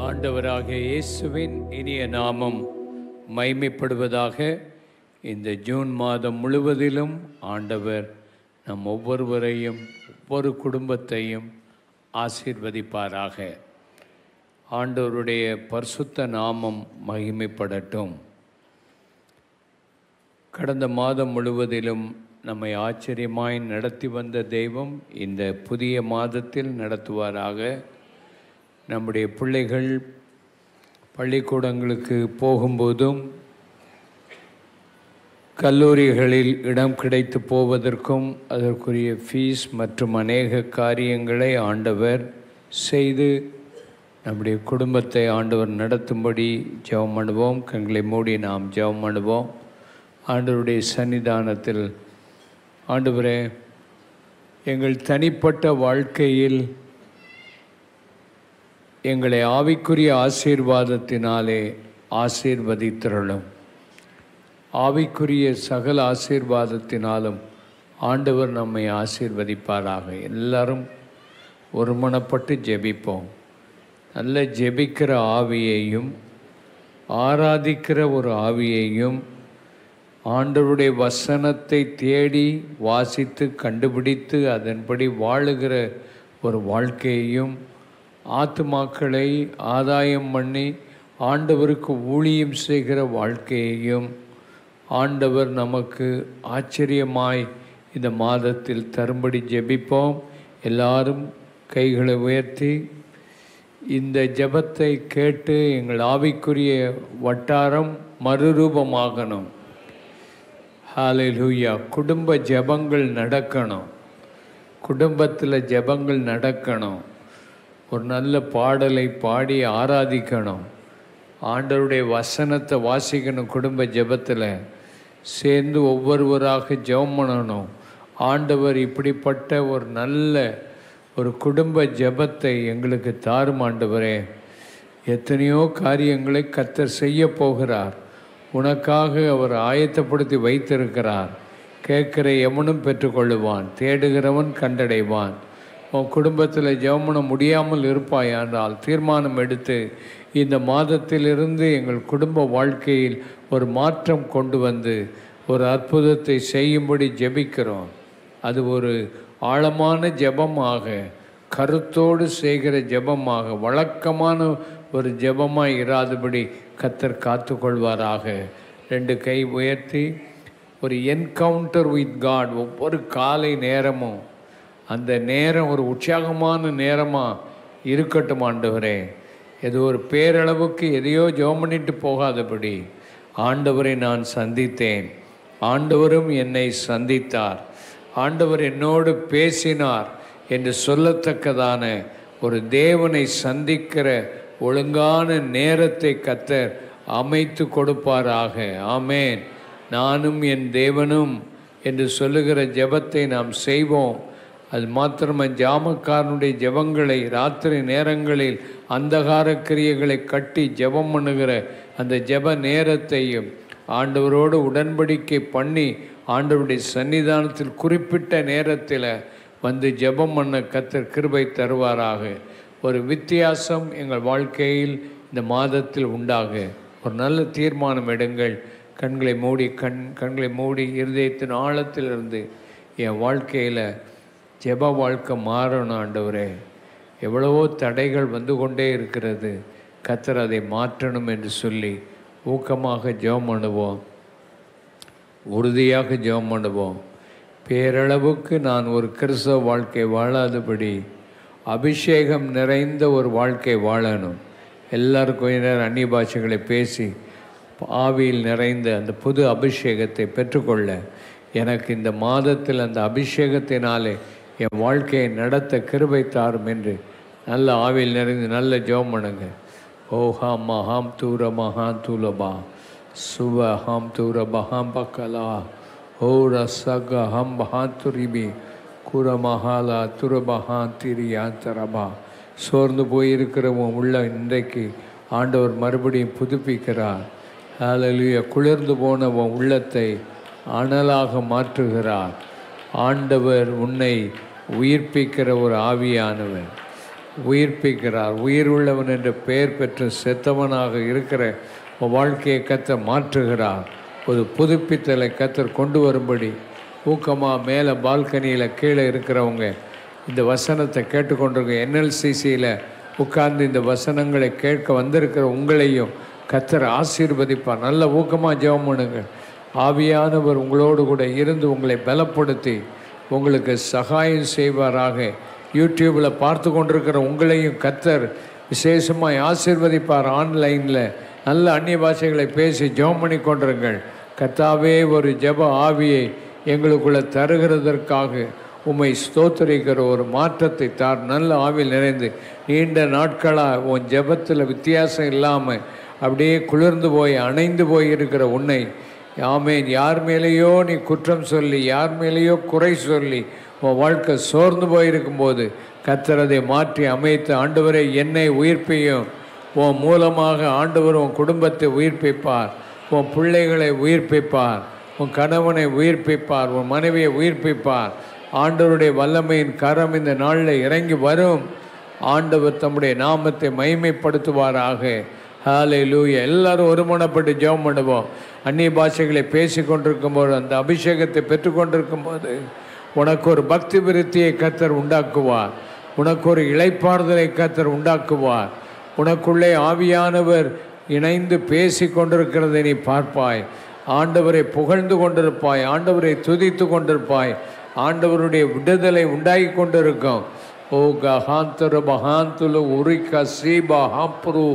ஆண்டவராகிய இயேசுவின் இனிய நாமம் மைமைப்படுவதாக இந்த ஜூன் மாதம் முழுவதிலும் ஆண்டவர் நம் ஒவ்வொருவரையும் ஒவ்வொரு குடும்பத்தையும் ஆசீர்வதிப்பாராக ஆண்டவருடைய பரிசுத்த நாமம் மகிமைப்படட்டும் கடந்த மாதம் முழுவதிலும் நம்மை ஆச்சரியமாய் நடத்தி வந்த தெய்வம் இந்த புதிய மாதத்தில் நடத்துவாராக நம்முடைய பிள்ளைகள் பள்ளிக்கூடங்களுக்கு போகும்போதும் கல்லூரிகளில் இடம் கிடைத்து போவதற்கும் அதற்குரிய ஃபீஸ் மற்றும் அநேக காரியங்களை ஆண்டவர் செய்து நம்முடைய குடும்பத்தை ஆண்டவர் நடத்தும்படி ஜெபம் பண்ணுவோம் கண்களை மூடி நாம் ஜெபம் பண்ணுவோம் ஆண்டவருடைய சன்னிதானத்தில் ஆண்டவரே எங்கள் தனிப்பட்ட வாழ்க்கையில் எங்களை ஆவிக்குரிய ஆசீர்வாதத்தினாலே ஆசீர்வதித்திரளும் ஆவிக்குரிய சகல ஆசீர்வாதத்தினாலும் ஆண்டவர் நம்மை ஆசீர்வதிப்பாராக எல்லாரும் ஒருமனப்பட்டு ஜெபிப்போம் நல்ல ஜெபிக்கிற ஆவியையும் ஆராதிக்கிற ஒரு ஆவியையும் ஆண்டவருடைய வசனத்தை தேடி வாசித்து கண்டுபிடித்து அதன்படி வாழுகிற ஒரு வாழ்க்கையையும் ஆத்துமாக்களை ஆதாயம் பண்ணி ஆண்டவருக்கு ஊழியம் செய்கிற வாழ்க்கையையும் ஆண்டவர் நமக்கு ஆச்சரியமாய் இந்த மாதத்தில் தரும்படி ஜெபிப்போம் எல்லாரும் கைகளை உயர்த்தி இந்த ஜெபத்தை கேட்டு எங்கள் ஆவிக்குரிய வட்டாரம் மறுரூபமாகணும் ஹalleluya குடும்ப ஜெபங்கள் நடக்கணும் குடும்பத்தில் ஜெபங்கள் நடக்கணும் ஒரு நல்ல பாடலை பாடி ஆராதிக்கணும் ஆண்டவருடைய வசனத்தை வாசிக்கணும் குடும்ப ஜெபத்தில் சேர்ந்து ஒவ்வொருவராக ஜெபம் பண்ணணும் ஆண்டவர் இப்படிப்பட்ட ஒரு நல்ல ஒரு குடும்ப ஜெபத்தை எங்களுக்கு தாரும் ஆண்டவரே எத்தனையோ காரியங்களை கத்தர் செய்ய போகிறார் உனக்காக அவர் ஆயத்தப்படுத்தி வைத்திருக்கிறார் கேட்கிற எவனும் பெற்றுக்கொள்ளுவான் தேடுகிறவன் கண்டடைவான் உன் குடும்பத்தில் ஜெபம் பண்ண முடியாமல் இருப்பாயானால் தீர்மானம் எடுத்து இந்த மாதத்திலிருந்து எங்கள் குடும்ப வாழ்க்கையில் ஒரு மாற்றம் கொண்டு வந்து ஒரு அற்புதத்தை செய்யும்படி ஜெபிக்கிறோம் அது ஒரு ஆழமான ஜெபமாக கருத்தோடு செய்கிற ஜெபமாக வழக்கமான ஒரு ஜெபமாக இராதபடி கத்தர் காத்துக்கொள்வாராக ரெண்டு கை உயர்த்தி ஒரு என்கவுண்டர் வித் காட் ஒவ்வொரு காலை நேரமும் அந்த நேரம் ஒரு உற்சாகமான நேரமாக இருக்கட்டும் ஆண்டவரே ஏதோ ஒரு பேரளவுக்கு எதையோ ஜெபம் பண்ணிட்டு போகாதபடி ஆண்டவரை நான் சந்தித்தேன் ஆண்டவரும் என்னை சந்தித்தார் ஆண்டவர் என்னோடு பேசினார் என்று சொல்லத்தக்கதான ஒரு தேவனை சந்திக்கிற ஒழுங்கான நேரத்தை கத்தர் அமைத்து கொடுப்பாராக ஆமேன் நானும் என் தேவனும் என்று சொல்லுகிற ஜெபத்தை நாம் செய்வோம் அது மாத்திரம ஜாமக்காரனுடைய ஜெபங்களை ராத்திரி நேரங்களில் அந்தகார கிரியைகளை கட்டி ஜெபம் பண்ணுகிற அந்த ஜெப நேரத்தையும் ஆண்டவரோடு உடன்படிக்கை பண்ணி ஆண்டவருடைய சன்னிதானத்தில் குறிப்பிட்ட நேரத்தில் வந்து ஜெபம் பண்ண கத்தர் கிருபை தருவாராக ஒரு வித்தியாசம் எங்கள் வாழ்க்கையில் இந்த மாதத்தில் உண்டாக ஒரு நல்ல தீர்மானம் எடுங்கள் கண்களை மூடி கண் கண்களை மூடி இருதயத்தின் ஆழத்திலிருந்து என் வாழ்க்கையில் ஜெப வாழ்க்கை மாறணும் ஆண்டவரே எவ்வளவோ தடைகள் வந்து கொண்டே இருக்கிறது கத்தர் அதை மாற்றணும் என்று சொல்லி ஊக்கமாக ஜெபம் பண்ணுவோம் உறுதியாக ஜெபம் பண்ணுவோம் பேரளவுக்கு நான் ஒரு கிறிஸ்தவ வாழ்க்கை வாழாதபடி அபிஷேகம் நிறைந்த ஒரு வாழ்க்கை வாழணும் எல்லாரும் கொஞ்ச நேரம் அந்நிய பாஷைகளை பேசி ஆவியில் நிறைந்த அந்த புது அபிஷேகத்தை பெற்றுக்கொள்ள எனக்கு இந்த மாதத்தில் அந்த அபிஷேகத்தினாலே என் வாழ்க்கையை நடத்த கிருபை தாரும் என்று நல்ல ஆவியில் நிறைந்து நல்ல ஜெபம் பண்ணுங்க ஓ ஹாம் மஹாம் தூர மஹாம் தூலபா சுவ ஹாம் தூர பஹாம் பக்கலா ஓ ரசக ஹம் பஹாத்துரிபி குரமஹாலா துரபஹா திரியாந்தரபா சோர்ந்து போயிருக்கிற உன் உள்ள இன்றைக்கு ஆண்டவர் மறுபடியும் புதுப்பிக்கிறார் ஹalleluya குளிர்ந்து போன உன் உள்ளத்தை அனலாக மாற்றுகிறார் ஆண்டவர் உன்னை உயிர்ப்பிக்கிற ஒரு ஆவியானவர் உயிர்ப்பிக்கிறார் உயிர் உள்ளவன் என்று பெயர் பெற்று செத்தவனாக இருக்கிற உன் வாழ்க்கையை கத்த மாற்றுகிறார் ஒரு புதுப்பித்தலை கத்தர் கொண்டு வரும்படி ஊக்கமாக மேலே பால்கனியில் கீழே இருக்கிறவங்க இந்த வசனத்தை கேட்டுக்கொண்டிருக்க என்எல்சிசியில் உட்கார்ந்து இந்த வசனங்களை கேட்க வந்திருக்கிற உங்களையும் கத்தர் ஆசீர்வதிப்பார் நல்ல ஊக்கமாக ஜெபம் பண்ணுங்க ஆவியானவர் உங்களோடு கூட இருந்து உங்களை பலப்படுத்தி உங்களுக்கு சகாயம் செய்வாராக யூடியூப்பில் பார்த்து கொண்டிருக்கிற உங்களையும் கத்தர் விசேஷமாய் ஆசீர்வதிப்பார் ஆன்லைனில் நல்ல அந்நிய பாஷைகளை பேசி ஜெபம் பண்ணி கொண்டிருங்கள் கர்த்தாவே ஒரு ஜெப ஆவியை எங்களுக்குள்ள தருகிறதற்காக உம்மை ஸ்தோத்தரிக்கிற ஒரு மாற்றத்தை தார் நல்ல ஆவியில் நிறைந்து நீண்ட நாட்களாக உன் ஜெபத்தில் வித்தியாசம் இல்லாமல் அப்படியே குளிர்ந்து போய் அணைந்து போய் இருக்கிற உன்னை ஆமேன் யார் மேலேயோ நீ குற்றம் சொல்லி யார் மேலேயோ குறை சொல்லி உன் வாழ்க்கை சோர்ந்து போயிருக்கும்போது கத்தர் அதை மாற்றி அமைத்து ஆண்டவரை என்னை உயிர்ப்பையும் உன் மூலமாக ஆண்டவர் உன் குடும்பத்தை உயிர்ப்பிப்பார் உன் பிள்ளைகளை உயிர்ப்பிப்பார் உன் கணவனை உயிர்ப்பிப்பார் உன் மனைவியை உயிர்ப்பிப்பார் ஆண்டவருடைய வல்லமையின் கரம் இந்த நாளில் இறங்கி வரும் ஆண்டவர் தம்முடைய நாமத்தை மைமைப்படுத்துவாராக ஹாலே லூயா எல்லாரும் ஒருமனப்பட்டு ஜெபம் பண்ணுவோம் அந்நிய பாஷைகளை பேசி கொண்டிருக்கும் போது அந்த அபிஷேகத்தை பெற்றுக்கொண்டிருக்கும் போது உனக்கு ஒரு பக்தி விருத்தியை கத்தர் உண்டாக்குவார் உனக்கு ஒரு இளைப்பாறுதலை கத்தர் உண்டாக்குவார் உனக்குள்ளே ஆவியானவர் இணைந்து பேசி கொண்டிருக்கிறதை நீ பார்ப்பாய் ஆண்டவரை புகழ்ந்து கொண்டிருப்பாய் ஆண்டவரை துதித்து கொண்டிருப்பாய் ஆண்டவருடைய விடுதலை உண்டாகி கொண்டிருக்கும் ஓ கஹாந்தரு மகாந்துலு உரிக்க சீபா ஹாப்ரு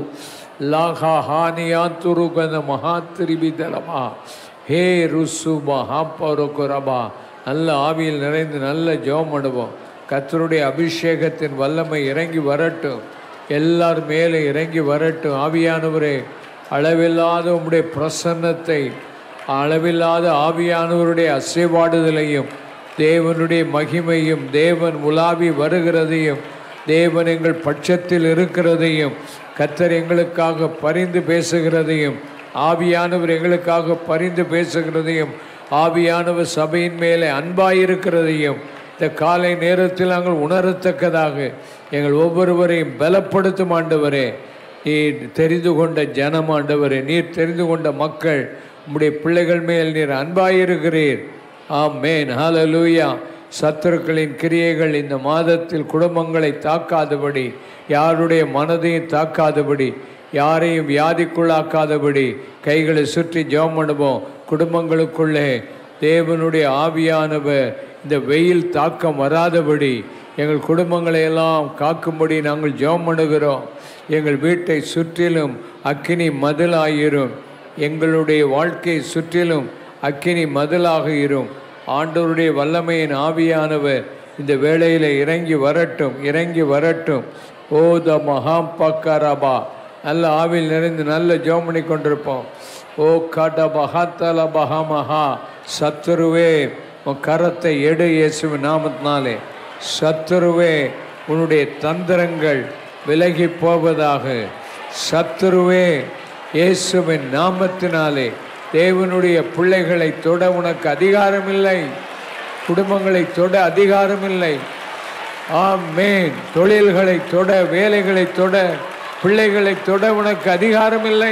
லாகா ஹானியாந்துரு கத மகாத்திரிபிதலமா ஹே ருசு மகாப்பருக்குரபா நல்ல ஆவியில் நிறைந்து நல்ல ஜெபம் பண்ணுவோம் கத்தருடைய அபிஷேகத்தின் வல்லமை இறங்கி வரட்டும் எல்லார் மேலே இறங்கி வரட்டும் ஆவியானவரே அளவில்லாத உம்முடைய பிரசன்னத்தை அளவில்லாத ஆவியானவருடைய அசைவாடுதலையும் தேவனுடைய மகிமையும் தேவன் உலாவி வருகிறதையும் தேவன் எங்கள் பட்சத்தில் இருக்கிறதையும் கத்தர் எங்களுக்காக பரிந்து பேசுகிறதையும் ஆவியானவர் எங்களுக்காக பரிந்து பேசுகிறதையும் ஆவியானவர் சபையின் மேலே அன்பாயிருக்கிறதையும் இந்த காலை நேரத்தில் நாங்கள் உணரத்தக்கதாக எங்கள் ஒவ்வொருவரையும் பலப்படுத்தும் ஆண்டவரே நீர் தெரிந்து கொண்ட ஜனம் ஆண்டவரே நீர் தெரிந்து கொண்ட மக்கள் உம்முடைய பிள்ளைகள் மேல் நீர் அன்பாயிருக்கிறீர் ஆமேன் ஹalleluya சத்துருக்களின் கிரியைகள் இந்த மாதத்தில் குடும்பங்களை தாக்காதபடி யாருடைய மனதையும் தாக்காதபடி யாரையும் வியாதிக்குள்ளாக்காதபடி கைகளை சுற்றி ஜெபம் பண்ணுவோம் குடும்பங்களுக்குள்ளே தேவனுடைய ஆவியானவர் இந்த வெயில் தாக்கம் வராதபடி எங்கள் குடும்பங்களை எல்லாம் காக்கும்படி நாங்கள் ஜெபம் பண்ணுகிறோம் எங்கள் வீட்டை சுற்றிலும் அக்கினி மதிலாயிரும் எங்களுடைய வாழ்க்கையை சுற்றிலும் அக்கினி மதிலாக இரும் ஆண்டவருடைய வல்லமையின் ஆவியானவர் இந்த வேளையில் இறங்கி வரட்டும் இறங்கி வரட்டும் ஓ த மகாம் பக்கரபா நல்ல ஆவியில் நிறைந்து நல்ல ஜெபம் பண்ணி கொண்டிருப்போம் ஓ காட்ட மகாத்தல மகாமஹா சத்துருவே உன் கரத்தை எடு இயேசுவின் நாமத்தினாலே சத்துருவே உன்னுடைய தந்திரங்கள் விலகி போவதாக சத்துருவே இயேசுவின் நாமத்தினாலே தேவனுடைய பிள்ளைகளை தொட உனக்கு அதிகாரமில்லை குடும்பங்களை தொட அதிகாரமில்லை ஆமேன் தொழில்களை தொட வேலைகளை தொட பிள்ளைகளை தொட உனக்கு அதிகாரமில்லை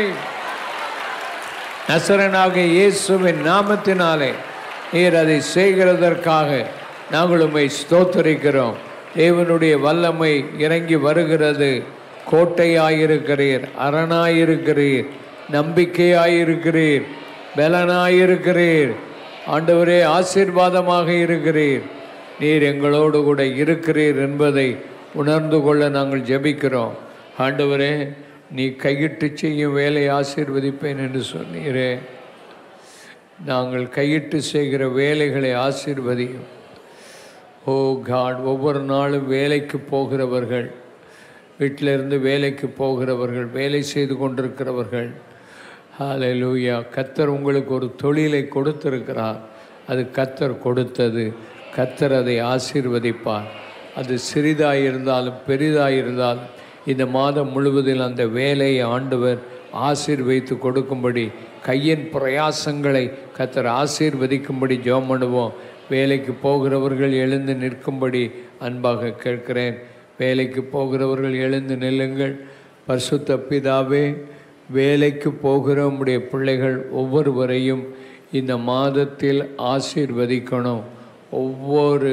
நசரனாக இயேசுவின் நாமத்தினாலே நீர் அதை செய்கிறதற்காக நாங்கள் உம்மை ஸ்தோத்தரிக்கிறோம் தேவனுடைய வல்லமை இறங்கி வருகிறது கோட்டையாயிருக்கிறீர் அரணாயிருக்கிறீர் நம்பிக்கையாயிருக்கிறீர் பலனாயிருக்கிறீர் ஆண்டவரே ஆசீர்வாதமாக இருக்கிறீர் நீர் எங்களோடு கூட இருக்கிறீர் என்பதை உணர்ந்து கொள்ள நாங்கள் ஜெபிக்கிறோம் ஆண்டவரே நீ கையிட்டு செய்யும் வேலையை ஆசீர்வதிப்பேன் என்று சொன்னீரே நாங்கள் கையிட்டு செய்கிற வேலைகளை ஆசீர்வதியும் ஓ காட் ஒவ்வொரு நாளும் வேலைக்கு போகிறவர்கள் வீட்டிலிருந்து வேலைக்கு போகிறவர்கள் வேலை செய்து கொண்டிருக்கிறவர்கள் ஹalleluya கத்தர் உங்களுக்கு ஒரு தொழிலை கொடுத்திருக்கிறார் அது கத்தர் கொடுத்தது கத்தர் அதை ஆசீர்வதிப்பார் அது சிறிதாக இருந்தாலும் பெரிதாக இருந்தாலும் இந்த மாதம் முழுவதில் அந்த வேலையை ஆண்டவர் ஆசீர்வைத்து கொடுக்கும்படி கையின் பிரயாசங்களை கத்தர் ஆசீர்வதிக்கும்படி ஜெபம் பண்ணுவோம் வேலைக்கு போகிறவர்கள் எழுந்து நிற்கும்படி அன்பாக கேட்கிறேன் வேலைக்கு போகிறவர்கள் எழுந்து நில்லுங்கள் பரிசுத்த பிதாவே வேலைக்கு போகிற உம்முடைய பிள்ளைகள் ஒவ்வொருவரையும் இந்த மாதத்தில் ஆசீர்வதிக்கணும் ஒவ்வொரு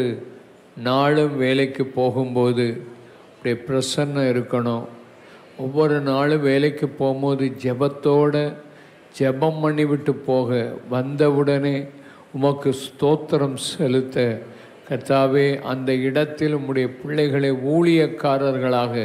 நாளும் வேலைக்கு போகும்போது உடைய பிரசன்னம் இருக்கணும் ஒவ்வொரு நாளும் வேலைக்கு போகும்போது ஜெபத்தோட ஜெபம் பண்ணிவிட்டு போக வந்தவுடனே உமக்கு ஸ்தோத்திரம் செலுத்த கர்த்தாவே அந்த இடத்தில் உம்முடைய பிள்ளைகளை ஊழியக்காரர்களாக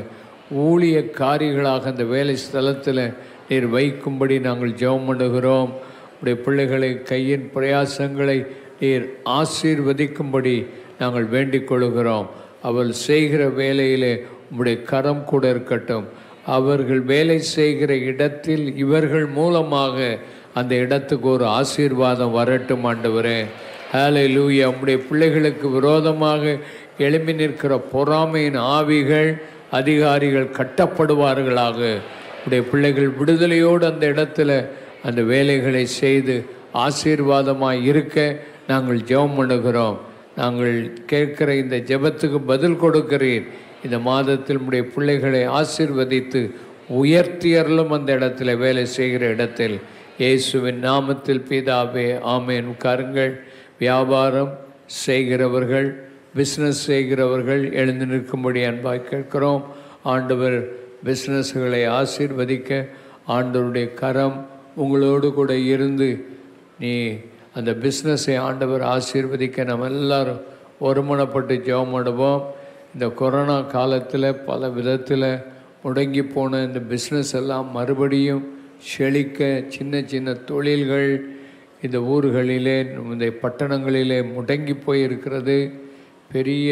ஊழியக்காரிகளாக அந்த வேலை ஸ்தலத்தில் நீர் வைக்கும்படி நாங்கள் ஜெபம் பண்ணுகிறோம் உடைய பிள்ளைகளை கையின் பிரயாசங்களை நீர் ஆசீர்வதிக்கும்படி நாங்கள் வேண்டிக் கொள்கிறோம் அவள் செய்கிற வேலையிலே உம்முடைய கரம் கூட இருக்கட்டும் அவர்கள் வேலை செய்கிற இடத்தில் இவர்கள் மூலமாக அந்த இடத்துக்கு ஒரு ஆசீர்வாதம் வரட்டும் ஆண்டவரே ஹாலை லூயா உம்முடைய பிள்ளைகளுக்கு விரோதமாக எழும்பி நிற்கிற பொறாமையின் ஆவிகள் அதிகாரிகள் கட்டப்படுவார்களாக உடைய பிள்ளைகள் விடுதலையோடு அந்த இடத்துல அந்த வேலைகளை செய்து ஆசீர்வாதமாக இருக்க நாங்கள் ஜெபம் பண்ணுகிறோம் நாங்கள் கேட்கிற இந்த ஜெபத்துக்கு பதில் கொடுக்கிறீர் இந்த மாதத்தில் உடைய பிள்ளைகளை ஆசீர்வதித்து உயர்த்தியர்களும் அந்த இடத்துல வேலை செய்கிற இடத்தில் இயேசுவின் நாமத்தில் பிதாவே ஆமேன் உட்காருங்கள் வியாபாரம் செய்கிறவர்கள் பிஸ்னஸ் செய்கிறவர்கள் எழுந்து நிற்கும்படி அன்பாய் கேட்கிறோம் ஆண்டவர் பிஸ்னஸ்களை ஆசீர்வதிக்க ஆண்டவருடைய கரம் உங்களோடு கூட இருந்து நீ அந்த பிஸ்னஸை ஆண்டவர் ஆசீர்வதிக்க நம்ம எல்லாரும் ஒருமனப்பட்டு ஜெபம் பண்ணுவோம் இந்த கொரோனா காலத்தில் பல விதத்தில் முடங்கி போன இந்த பிஸ்னஸ் எல்லாம் மறுபடியும் செழிக்க சின்ன சின்ன தொழில்கள் இந்த ஊர்களிலே இந்த பட்டணங்களிலே முடங்கி போயிருக்கிறது பெரிய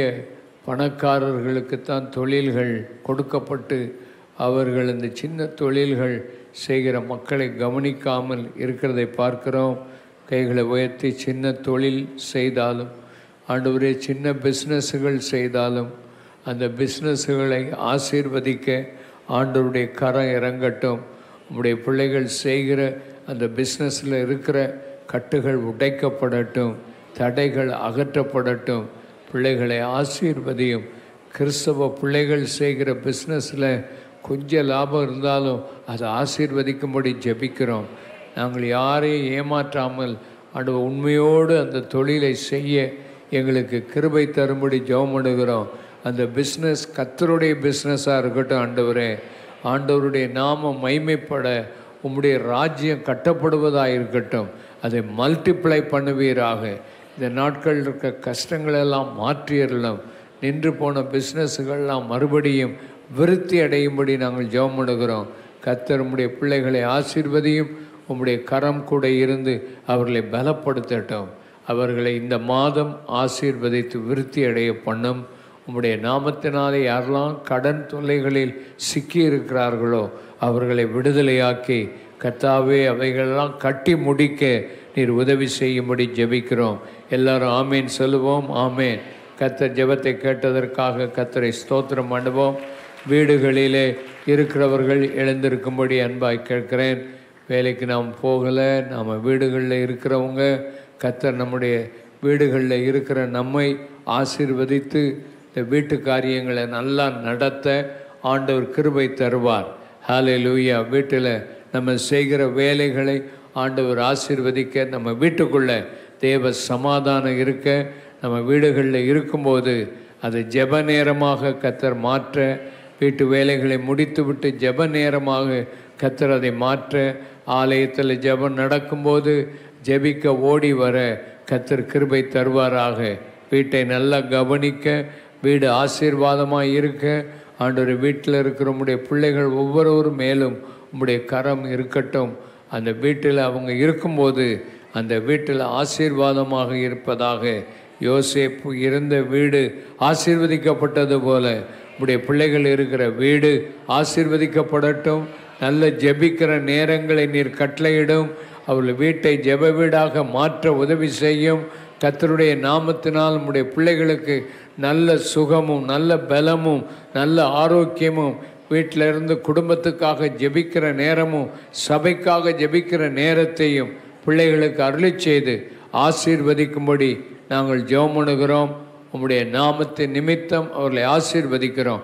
பணக்காரர்களுக்குத்தான் தொழில்கள் கொடுக்கப்பட்டு அவர்கள் இந்த சின்ன தொழில்கள் செய்கிற மக்களை கவனிக்காமல் இருக்கிறதை பார்க்கிறோம் கைகளை உயர்த்தி சின்ன தொழில் செய்தாலும் ஆண்டவரே சின்ன பிஸ்னஸ்ஸுகள் செய்தாலும் அந்த பிஸ்னஸ்ஸுகளை ஆசீர்வதிக்க ஆண்டவருடைய கரம் இறங்கட்டும் உம்முடைய பிள்ளைகள் செய்கிற அந்த பிஸ்னஸில் இருக்கிற கட்டுகள் உடைக்கப்படட்டும் தடைகள் அகற்றப்படட்டும் பிள்ளைகளை ஆசீர்வதியும் கிறிஸ்தவ பிள்ளைகள் செய்கிற பிஸ்னஸில் கொஞ்சம் லாபம் இருந்தாலும் அதை ஆசீர்வதிக்கும்படி ஜெபிக்கிறோம் நாங்கள் யாரையும் ஏமாற்றாமல் ஆண்டு உண்மையோடு அந்த தொழிலை செய்ய எங்களுக்கு கிருபை தரும்படி ஜெபம் பண்ணுகிறோம் அந்த பிஸ்னஸ் கத்தருடைய பிஸ்னஸாக இருக்கட்டும் ஆண்டவரே ஆண்டவருடைய நாமம் மைமைப்பட உம்முடைய ராஜ்யம் கட்டப்படுவதாக இருக்கட்டும் அதை மல்டிப்ளை பண்ணுவீராக இந்த நாட்கள் இருக்க கஷ்டங்களெல்லாம் மாற்றியறலாம் நின்று போன பிஸ்னஸ்கள்லாம் மறுபடியும் விருத்தி அடையும்படி நாங்கள் ஜெபம் பண்ணுகிறோம் கத்தர் உம்முடைய பிள்ளைகளை ஆசீர்வதியும் உம்முடைய கரம் கூட இருந்து அவர்களை பலப்படுத்தட்டும் அவர்களை இந்த மாதம் ஆசீர்வதித்து விருத்தி அடைய பண்ணும் உம்முடைய நாமத்தினாலே யாரெல்லாம் கடன் தொல்லைகளில் சிக்கி இருக்கிறார்களோ அவர்களை விடுதலையாக்கி கத்தாவே அவைகளெல்லாம் கட்டி முடிக்க நீர் உதவி செய்யும்படி ஜெபிக்கிறோம் எல்லாரும் ஆமேன் சொல்லுவோம் ஆமேன் கத்தர் ஜெபத்தை கேட்டதற்காக கத்தரை ஸ்தோத்திரம் பண்ணுவோம் வீடுகளிலே இருக்கிறவர்கள் எழுந்திருக்கும்படி அன்பாய் கேட்கிறேன் வேலைக்கு நாம் போகலை நாம் வீடுகளில் இருக்கிறவங்க கத்தர் நம்முடைய வீடுகளில் இருக்கிற நம்மை ஆசீர்வதித்து இந்த வீட்டு காரியங்களை நல்லா நடத்த ஆண்டவர் கிருபை தருவார் ஹாலே லூயா வீட்டில் நம்ம செய்கிற வேலைகளை ஆண்டவர் ஆசீர்வதிக்க நம்ம வீட்டுக்குள்ளே தேவ சமாதானம் இருக்க நம்ம வீடுகளில் இருக்கும்போது அது ஜெப நேரமாக கத்தர் மாற்ற வீட்டு வேலைகளை முடித்துவிட்டு ஜெப நேரமாக கத்தர் அதை மாற்ற ஆலயத்தில் ஜெபம் நடக்கும்போது ஜெபிக்க ஓடி வர கத்தர் கிருபை தருவாராக வீட்டை நல்லா கவனிக்க வீடு ஆசீர்வாதமாக இருக்க ஆண்டவர் வீட்டில் இருக்கிற உம்முடைய பிள்ளைகள் ஒவ்வொருவரு மேலும் உம்முடைய கரம் இருக்கட்டும் அந்த வீட்டில் அவங்க இருக்கும்போது அந்த வீட்டில் ஆசீர்வாதமாக இருப்பதாக யோசேப்பு இருந்த வீடு ஆசீர்வதிக்கப்பட்டது போல உடைய பிள்ளைகள் இருக்கிற வீடு ஆசீர்வதிக்கப்படட்டும் நல்ல ஜெபிக்கிற நேரங்களை நீர் கட்டளையிடும் அவர்கள் வீட்டை ஜெப வீடாக மாற்ற உதவி செய்யும் கத்தருடைய நாமத்தினால் நம்முடைய பிள்ளைகளுக்கு நல்ல சுகமும் நல்ல பலமும் நல்ல ஆரோக்கியமும் வீட்டில் இருந்து குடும்பத்துக்காக ஜெபிக்கிற நேரமும் சபைக்காக ஜெபிக்கிற நேரத்தையும் பிள்ளைகளுக்கு அருளி செய்து ஆசீர்வதிக்கும்படி நாங்கள் ஜெபம் பண்ணுகிறோம் உம்முடைய நாமத்தின் நிமித்தம் அவர்களை ஆசீர்வதிக்கிறோம்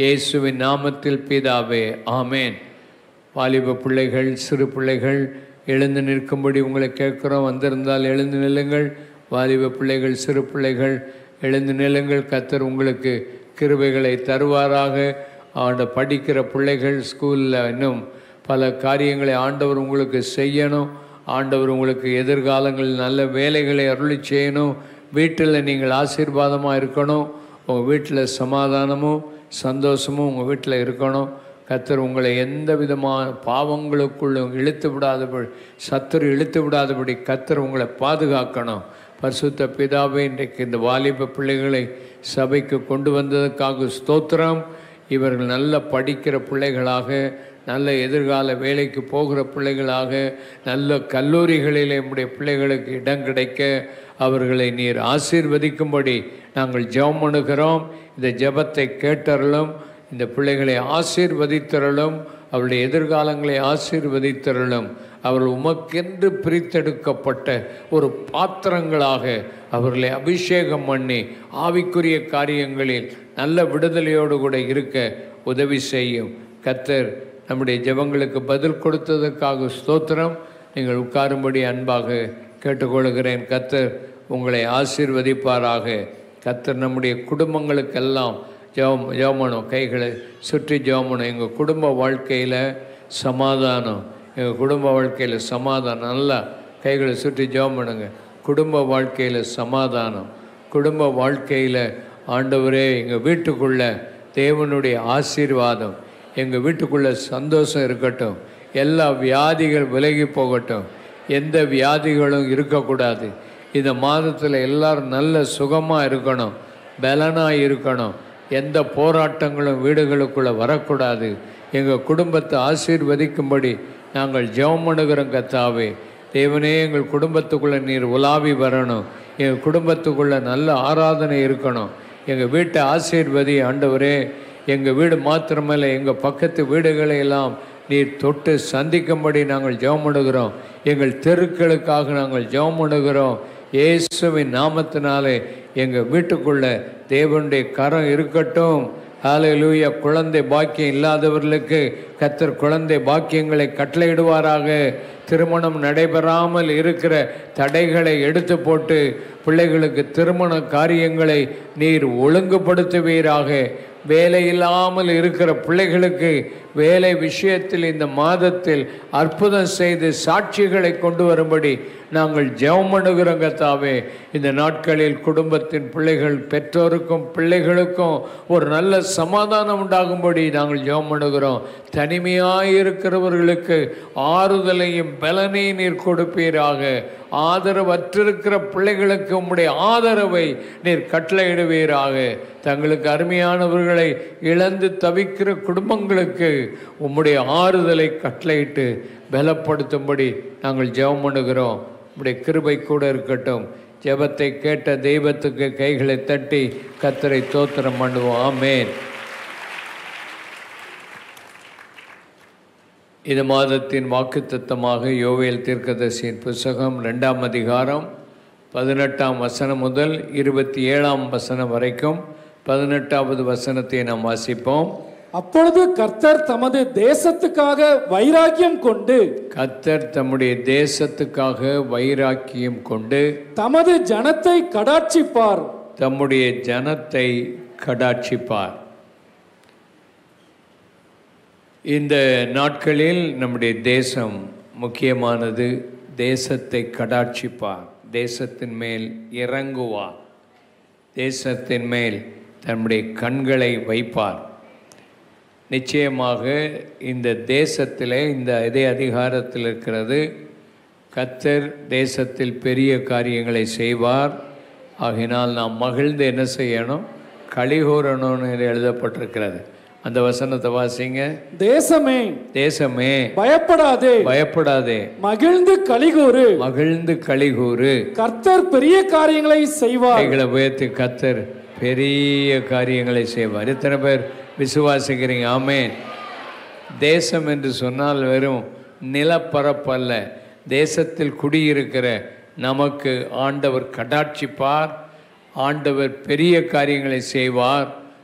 இயேசுவின் நாமத்தில் பிதாவே ஆமேன் வாலிப பிள்ளைகள் சிறு பிள்ளைகள் எழுந்து நிற்கும்படி உங்களை கேட்குறோம் வந்திருந்தால் எழுந்து நில்லுங்கள் வாலிப பிள்ளைகள் சிறு பிள்ளைகள் எழுந்து நில்லுங்கள் கத்தர் உங்களுக்கு கிருபைகளை தருவாராக ஆண்ட படிக்கிற பிள்ளைகள் ஸ்கூலில் இன்னும் பல காரியங்களை ஆண்டவர் உங்களுக்கு செய்யணும் ஆண்டவர் உங்களுக்கு எதிர்காலங்களில் நல்ல வேலைகளை அருளி செய்யணும் வீட்டில் நீங்கள் ஆசீர்வாதமாக இருக்கணும் உங்கள் வீட்டில் சமாதானமும் சந்தோஷமும் உங்கள் வீட்டில் இருக்கணும் கத்தர் உங்களை எந்த விதமான பாவங்களுக்குள்ளும் இழுத்து விடாதபடி சத்துரு இழுத்து விடாதபடி கத்தர் உங்களை பாதுகாக்கணும் பரிசுத்த பிதாவே இன்றைக்கு இந்த வாலிப பிள்ளைகளை சபைக்கு கொண்டு வந்ததற்காக ஸ்தோத்திரம் இவர்கள் நல்ல படிக்கிற பிள்ளைகளாக நல்ல எதிர்கால வேலைக்கு போகிற பிள்ளைகளாக நல்ல கல்லூரிகளில் நம்முடைய பிள்ளைகளுக்கு இடம் கிடைக்க அவர்களை நீர் ஆசீர்வதிக்கும்படி நாங்கள் ஜெபம் பண்ணுகிறோம் இந்த ஜெபத்தை கேட்டறலும் இந்த பிள்ளைகளை ஆசீர்வதித்தரலும் அவருடைய எதிர்காலங்களை ஆசீர்வதித்தரலும் அவர்கள் உமக்கென்று பிரித்தெடுக்கப்பட்ட ஒரு பாத்திரங்களாக அவர்களை அபிஷேகம் பண்ணி ஆவிக்குரிய காரியங்களில் நல்ல விடுதலையோடு கூட இருக்க உதவி செய்யும் கத்தர் நம்முடைய ஜெபங்களுக்கு பதில் கொடுத்ததற்காக ஸ்தோத்திரம் நீங்கள் உட்காரும்படி அன்பாக கேட்டுக்கொள்கிறேன் கத்தர் உங்களை ஆசீர்வதிப்பாராக கத்தர் நம்முடைய குடும்பங்களுக்கெல்லாம் ஜெபம் ஜெபமணும் கைகளை சுற்றி ஜெபமணும் எங்கள் குடும்ப வாழ்க்கையில் சமாதானம் எங்கள் குடும்ப வாழ்க்கையில் சமாதானம் நல்லா கைகளை சுற்றி ஜெபம் பண்ணுங்க குடும்ப வாழ்க்கையில் சமாதானம் குடும்ப வாழ்க்கையில் ஆண்டவரே எங்கள் வீட்டுக்குள்ள தேவனுடைய ஆசீர்வாதம் எங்கள் வீட்டுக்குள்ளே சந்தோஷம் இருக்கட்டும் எல்லா வியாதிகள் விலகி போகட்டும் எந்த வியாதிகளும் இருக்கக்கூடாது இந்த மாதத்தில் எல்லாரும் நல்ல சுகமாக இருக்கணும் பலனாக இருக்கணும் எந்த போராட்டங்களும் வீடுகளுக்குள்ளே வரக்கூடாது எங்கள் குடும்பத்தை ஆசீர்வதிக்கும்படி நாங்கள் ஜெபம் பண்ணுகிறோம் கத்தாவே தேவனே எங்கள் குடும்பத்துக்குள்ளே நீர் உலாவி வரணும் எங்கள் குடும்பத்துக்குள்ளே நல்ல ஆராதனை இருக்கணும் எங்கள் வீட்டை ஆசீர்வதி ஆண்டவரே எங்கள் வீடு மாத்திரமல்ல எங்கள் பக்கத்து வீடுகளை எல்லாம் நீர் தொட்டு சந்திக்கும்படி நாங்கள் ஜெபம் பண்ணுகிறோம் எங்கள் தெருக்களுக்காக நாங்கள் ஜெபம் பண்ணுகிறோம் இயேசுவின் நாமத்தினாலே எங்கள் வீட்டுக்குள்ள தேவனுடைய கரம் இருக்கட்டும் ஹalleluya குழந்தை பாக்கியம் இல்லாதவர்களுக்கு கத்தர் குழந்தை பாக்கியங்களை கட்டளையிடுவாராக திருமணம் நடைபெறாமல் இருக்கிற தடைகளை எடுத்து போட்டு பிள்ளைகளுக்கு திருமண காரியங்களை நீர் ஒழுங்குபடுத்துவீராக வேலை இல்லாமல் இருக்கிற பிள்ளைகளுக்கு வேலை விஷயத்தில் இந்த மாதத்தில் அற்புதம் செய்து சாட்சிகளை கொண்டு வரும்படி நாங்கள் ஜெபம் பண்ணுகிறோங்க தாவே இந்த நாட்களில் குடும்பத்தின் பிள்ளைகள் பெற்றோருக்கும் பிள்ளைகளுக்கும் ஒரு நல்ல சமாதானம் உண்டாகும்படி நாங்கள் ஜெபம் பண்ணுகிறோம் தனிமையாக இருக்கிறவர்களுக்கு ஆறுதலையும் பலனையும் நீர் கொடுப்பீராக ஆதரவற்றிருக்கிற பிள்ளைகளுக்கு உம்முடைய ஆதரவை நீர் கட்டளையிடுவீராக தங்களுக்கு அருமையானவர்களை இழந்து தவிக்கிற குடும்பங்களுக்கு உம்முடைய ஆறுதலை கட்டளையிட்டு பலப்படுத்தும்படி நாங்கள் ஜெபம் பண்ணுகிறோம் உம்முடைய கிருபை கூட இருக்கட்டும் ஜெபத்தை கேட்ட தெய்வத்துக்கு கைகளை தட்டி கத்தரை தோத்திரம் பண்ணுவோம் ஆமேன் இந்த மாதத்தின் வாக்குத்தத்தமாக யோவேல் தீர்க்கதரிசியின் புஸ்தகம் ரெண்டாம் அதிகாரம் பதினெட்டாம் வசனம் முதல் இருபத்தி ஏழாம் வசனம் வரைக்கும் பதினெட்டாவது வசனத்தை நாம் வாசிப்போம் அப்பொழுது கர்த்தர் தமது தேசத்துக்காக வைராக்கியம் கொண்டு கத்தர் தம்முடைய தேசத்துக்காக வைராக்கியம் கொண்டு தமது ஜனத்தை கடாட்சிப்பார் தம்முடைய ஜனத்தை கடாட்சிப்பார் இந்த நாட்களில் நம்முடைய தேசம் முக்கியமானது தேசத்தை கடாட்சிப்பார் தேசத்தின் மேல் இறங்குவார் தேசத்தின் மேல் தம்முடைய கண்களை வைப்பார் நிச்சயமாக இந்த தேசத்தில் இந்த இதே அதிகாரத்தில் இருக்கிறது கத்தர் தேசத்தில் பெரிய காரியங்களை செய்வார் ஆகினால் நாம் மகிழ்ந்து என்ன செய்யணும் கலிகூறணும்னு எழுதப்பட்டிருக்கிறது அந்த வசனத்தை வாசிங்க தேசமே தேசமே பயப்படாதே பயப்படாதே மகிழ்ந்து கலிகூறு மகிழ்ந்து கலிகூறு கர்த்தர் பெரிய காரியங்களை செய்வார் கைகளை உயர்த்தி கத்தர் பெரிய காரியங்களை செய்வார் எத்தனை பேர் விசுவாசிக்கிறீங்க ஆமேன் தேசம் என்று சொன்னால் வெறும் நிலப்பரப்பல்ல தேசத்தில் குடியிருக்கிற நமக்கு ஆண்டவர் கடாட்சிப்பார் ஆண்டவர் பெரிய காரியங்களை செய்வார்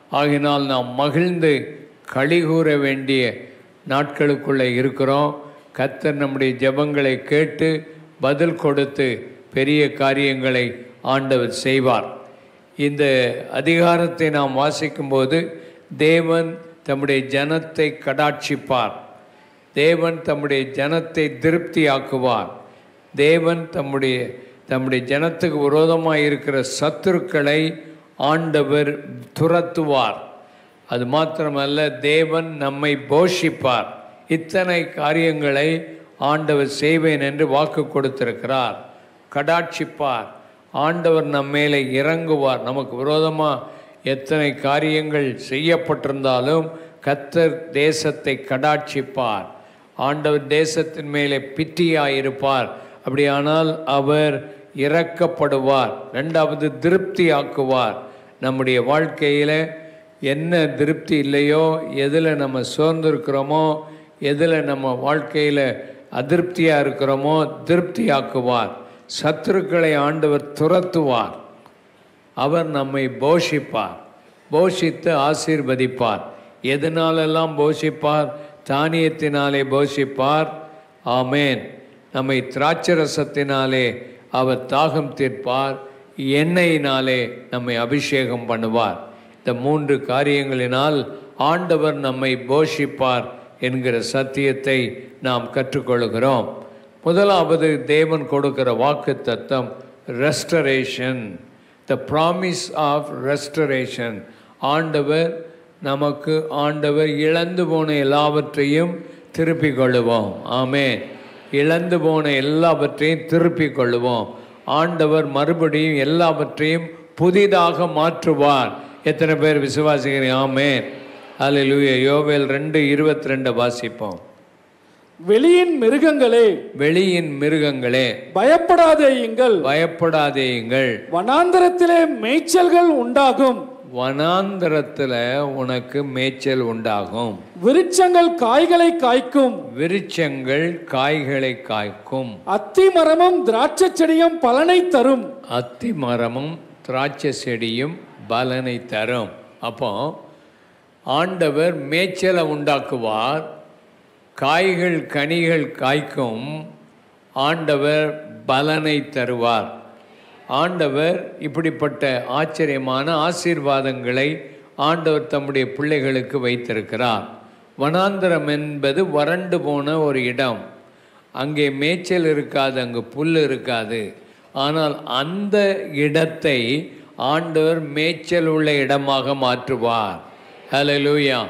ஆகினால் நாம் மகிழ்ந்து களிகூற வேண்டிய நாட்களுக்குள்ளே இருக்கிறோம் கர்த்தர் நம்முடைய ஜெபங்களை கேட்டு பதில் கொடுத்து பெரிய காரியங்களை ஆண்டவர் செய்வார் இந்த அதிகாரத்தை நாம் வாசிக்கும்போது தேவன் தம்முடைய ஜனத்தை கடாட்சிப்பார் தேவன் தம்முடைய ஜனத்தை திருப்தியாக்குவார் தேவன் தம்முடைய தம்முடைய ஜனத்துக்கு விரோதமாக இருக்கிற சத்துருக்களை ஆண்டவர் துரத்துவார் அது மாத்திரமல்ல தேவன் நம்மை போஷிப்பார் இத்தனை காரியங்களை ஆண்டவர் செய்வேன் என்று வாக்கு கொடுத்திருக்கிறார் கடாட்சிப்பார் ஆண்டவர் நம்ம மேலே இறங்குவார் நமக்கு விரோதமாக எத்தனை காரியங்கள் செய்யப்பட்டிருந்தாலும் கத்தர் தேசத்தை கடாட்சிப்பார் ஆண்டவர் தேசத்தின் மேலே பித்தியாயிருப்பார் அப்படியானால் அவர் இறக்கப்படுவார் ரெண்டாவது திருப்தி ஆக்குவார் நம்முடைய வாழ்க்கையில் என்ன திருப்தி இல்லையோ எதில் நம்ம சோர்ந்திருக்கிறோமோ எதில் நம்ம வாழ்க்கையில் அதிருப்தியாக இருக்கிறோமோ திருப்தி ஆக்குவார் சத்துருக்களை ஆண்டவர் துரத்துவார் அவர் நம்மை போஷிப்பார் போஷித்து ஆசீர்வதிப்பார் எதனாலெல்லாம் போஷிப்பார் தானியத்தினாலே போஷிப்பார் ஆமேன் நம்மை திராட்சரசத்தினாலே அவர் தாகம் தீர்ப்பார் எண்ணெயினாலே நம்மை அபிஷேகம் பண்ணுவார் இந்த மூன்று காரியங்களினால் ஆண்டவர் நம்மை போஷிப்பார் என்கிற சத்தியத்தை நாம் கற்றுக்கொள்கிறோம் முதலாவது தேவன் கொடுக்கிற வாக்கு தத்தம் restoration the promise of restoration ஆண்டவர் நமக்கு ஆண்டவர் இழந்து போன எல்லாவற்றையும் திருப்பிக் கொள்ளுவோம் ஆமென் இழந்து போன எல்லாவற்றையும் திருப்பிக் கொள்ளுவோம் ஆண்டவர் மறுபடியும் எல்லாவற்றையும் புதிதாக மாற்றுவார் எத்தனை பேர் விசுவாசிக்கிறீங்க ஆமென் அல்லேலூயா யோவேல் ரெண்டு இருபத்தி ரெண்டு வாசிப்போம் வெளியின் மிருகங்களே வெளியின் மிருகங்களே பயப்படாதேயுங்கள் பயப்படாதேயுங்கள் வனாந்தரத்திலே மேய்ச்சல்கள் உண்டாகும் வனாந்தரத்தில் உனக்கு மேய்ச்சல் உண்டாகும் விருட்சங்கள் காய்களை காய்க்கும் விருட்சங்கள் காய்களை காய்க்கும் அத்தி மரமும் திராட்சை செடியும் பலனை தரும் அத்தி மரமும் திராட்சை செடியும் பலனை தரும் அப்போ ஆண்டவர் மேய்ச்சலை உண்டாக்குவார் காய்கள் கனிகள் காய்க்கும் ஆண்டவர் பலனை தருவார் ஆண்டவர் இப்படிப்பட்ட ஆச்சரியமான ஆசீர்வாதங்களை ஆண்டவர் தம்முடைய பிள்ளைகளுக்கு வைத்திருக்கிறார் வனாந்தரம் என்பது வறண்டு போன ஒரு இடம் அங்கே மேய்ச்சல் இருக்காது அங்கே புல் இருக்காது ஆனால் அந்த இடத்தை ஆண்டவர் மேய்ச்சல் உள்ள இடமாக மாற்றுவார் ஹalleluya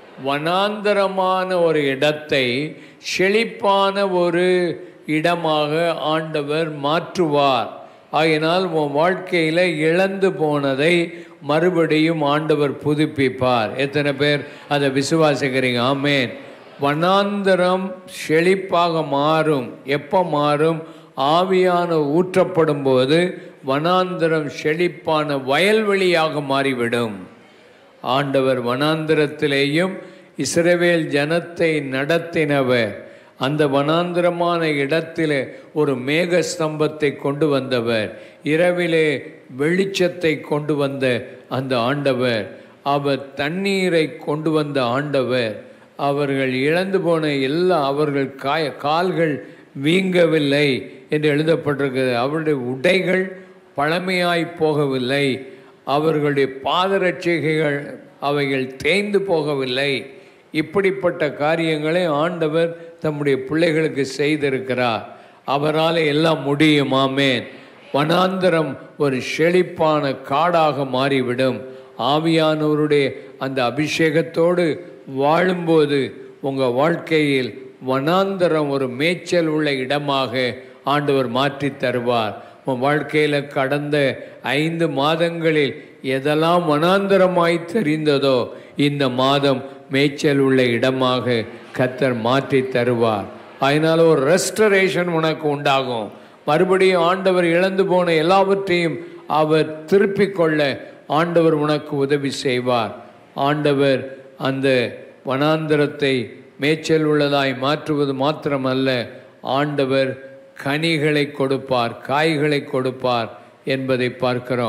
வனாந்தரமான ஒரு இடத்தை செழிப்பான ஒரு இடமாக ஆண்டவர் மாற்றுவார் ஆகையினால் உன் வாழ்க்கையில் இழந்து போனதை மறுபடியும் ஆண்டவர் புதுப்பிப்பார் எத்தனை பேர் அதை விசுவாசிக்கிறீங்க ஆமேன் வனாந்தரம் செழிப்பாக மாறும் எப்போ மாறும் ஆவியான ஊற்றப்படும் போது வனாந்தரம் செழிப்பான வயல்வெளியாக மாறிவிடும் ஆண்டவர் வனாந்திரத்திலேயும் இஸ்ரவேல் ஜனத்தை நடத்தினவர் அந்த வனாந்திரமான இடத்திலே ஒரு மேக ஸ்தம்பத்தை கொண்டு வந்தவர் இரவிலே வெளிச்சத்தை கொண்டு வந்த அந்த ஆண்டவர் அவர் தண்ணீரை கொண்டு வந்த ஆண்டவர் அவர்கள் இழந்து போன எல்லா அவர்கள் காய கால்கள் வீங்கவில்லை என்று எழுதப்பட்டிருக்கிறது அவருடைய உடைகள் பழமையாய் போகவில்லை அவர்களுடைய பாதரட்சிகைகள் அவைகள் தேய்ந்து போகவில்லை இப்படிப்பட்ட காரியங்களை ஆண்டவர் தம்முடைய பிள்ளைகளுக்கு செய்திருக்கிறார் அவரால் எல்லாம் முடியும் ஆமேன் வனாந்தரம் ஒரு செழிப்பான காடாக மாறிவிடும் ஆவியானவருடைய அந்த அபிஷேகத்தோடு வாழும்போது உங்கள் வாழ்க்கையில் வனாந்தரம் ஒரு மேய்ச்சல் உள்ள இடமாக ஆண்டவர் மாற்றி தருவார் உன் வாழ்க்கையில் கடந்த ஐந்து மாதங்களில் எதெல்லாம் வனாந்தரமாய் தெரிந்ததோ இந்த மாதம் மேய்ச்சல் உள்ள இடமாக கத்தர் மாற்றி தருவார் அதனால் ஒரு ரெஸ்டரேஷன் உனக்கு உண்டாகும் மறுபடியும் ஆண்டவர் இழந்து போன எல்லாவற்றையும் அவர் திருப்பிக் கொள்ள ஆண்டவர் உனக்கு உதவி செய்வார் ஆண்டவர் அந்த வனாந்தரத்தை மேய்ச்சல் உள்ளதாய் மாற்றுவது மாத்திரமல்ல ஆண்டவர் கனிகளை கொடுப்பார் காய்களை கொடுப்பார் என்பதை பார்க்கிறோம்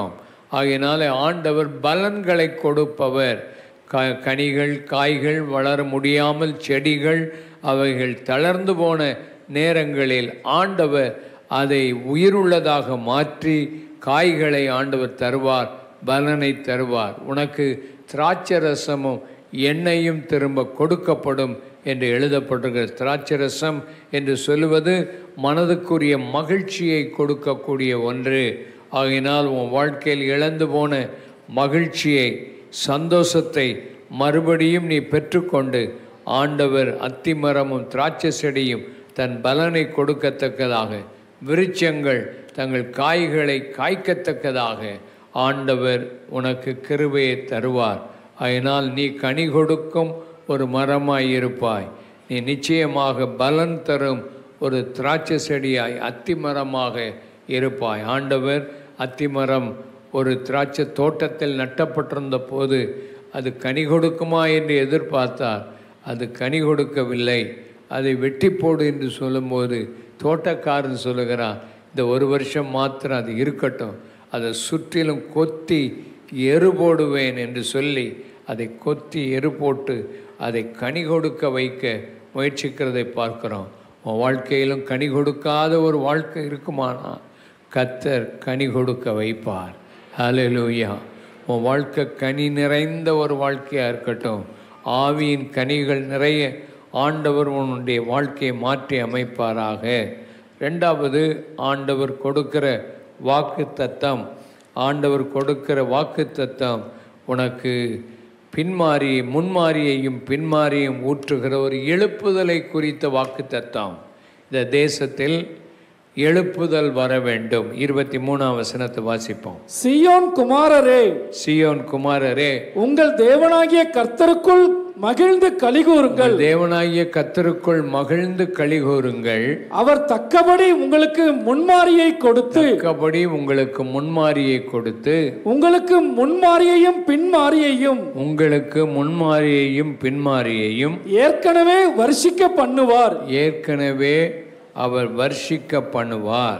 ஆகையினால ஆண்டவர் பலன்களை கொடுப்பவர் க கனிகள் காய்கள் வளர முடியாமல் செடிகள் அவைகள் தளர்ந்து போன நேரங்களில் ஆண்டவர் அதை உயிருள்ளதாக மாற்றி காய்களை ஆண்டவர் தருவார் பலனை தருவார் உனக்கு திராட்சை ரசமும் எண்ணெயும் திரும்ப கொடுக்கப்படும் என்று எழுதப்பட்டிருக்கிற திராட்சை ரசம் என்று சொல்லுவது மனதுக்குரிய மகிழ்ச்சியை கொடுக்கக்கூடிய ஒன்று ஆகையினால் உன் வாழ்க்கையில் இழந்து போன மகிழ்ச்சியை சந்தோஷத்தை மறுபடியும் நீ பெற்றுக்கொண்டு ஆண்டவர் அத்திமரமும் திராட்சை செடியும் தன் பலனை கொடுக்கத்தக்கதாக விருட்சங்கள் தங்கள் காய்களை காய்க்கத்தக்கதாக ஆண்டவர் உனக்கு கிருபையை தருவார் அதனால் நீ கனி கொடுக்கும் ஒரு மரமாய் இருப்பாய் நீ நிச்சயமாக பலன் தரும் ஒரு திராட்சை செடியாய் அத்திமரமாக இருப்பாய் ஆண்டவர் அத்திமரம் ஒரு திராட்சை தோட்டத்தில் நட்டப்பட்டிருந்த போது அது கனி கொடுக்குமா என்று எதிர்பார்த்தார் அது கனி கொடுக்கவில்லை அதை வெட்டி போடு என்று சொல்லும்போது தோட்டக்காரன் சொல்லுகிறான் இந்த ஒரு வருஷம் மாத்திரம் அது இருக்கட்டும் அதை சுற்றிலும் கொத்தி எரு போடுவேன் என்று சொல்லி அதை கொத்தி எரு போட்டு அதை கனி கொடுக்க வைக்க முயற்சிக்கிறதை பார்க்கிறோம் உன் வாழ்க்கையிலும் கனி கொடுக்காத ஒரு வாழ்க்கை இருக்குமானா கத்தர் கனி கொடுக்க வைப்பார் ஹalleluya உன் வாழ்க்கை கனி நிறைந்த ஒரு வாழ்க்கையாக இருக்கட்டும் ஆவியின் கனிகள் நிறைய ஆண்டவர் உன்னுடைய வாழ்க்கையை மாற்றி அமைப்பாராக ரெண்டாவது ஆண்டவர் கொடுக்கிற வாக்கு தத்தம் ஆண்டவர் கொடுக்கிற வாக்கு தத்தம் உனக்கு பின்மாறி முன்மாரியையும் பின்மாரியும் ஊற்றுகிற ஒரு எழுப்புதலை குறித்த வாக்கு தத்தம் இந்த தேசத்தில் எழுப்புதல் வர வேண்டும் இருபத்தி மூணாம் வசனத்தை வாசிப்போம் சியோன் குமாரரே சியோன் குமாரரே உங்கள் தேவனாகிய கர்த்தருக்குள் மகிழ்ந்து கலிகூறுங்கள் உங்கள் தேவனாகிய கத்தருக்குள் மகிழ்ந்து கழிகூறுங்கள் அவர் தக்கபடி உங்களுக்கு முன்மாரியை கொடுத்து தக்கபடி உங்களுக்கு முன்மாரியை கொடுத்து உங்களுக்கு முன்மாரியையும் பின்மாரியையும் உங்களுக்கு முன்மாரியையும் பின்மாரியையும் ஏற்கனவே வருஷிக்க பண்ணுவார் ஏற்கனவே அவர் வர்ஷிக்க பண்ணுவார்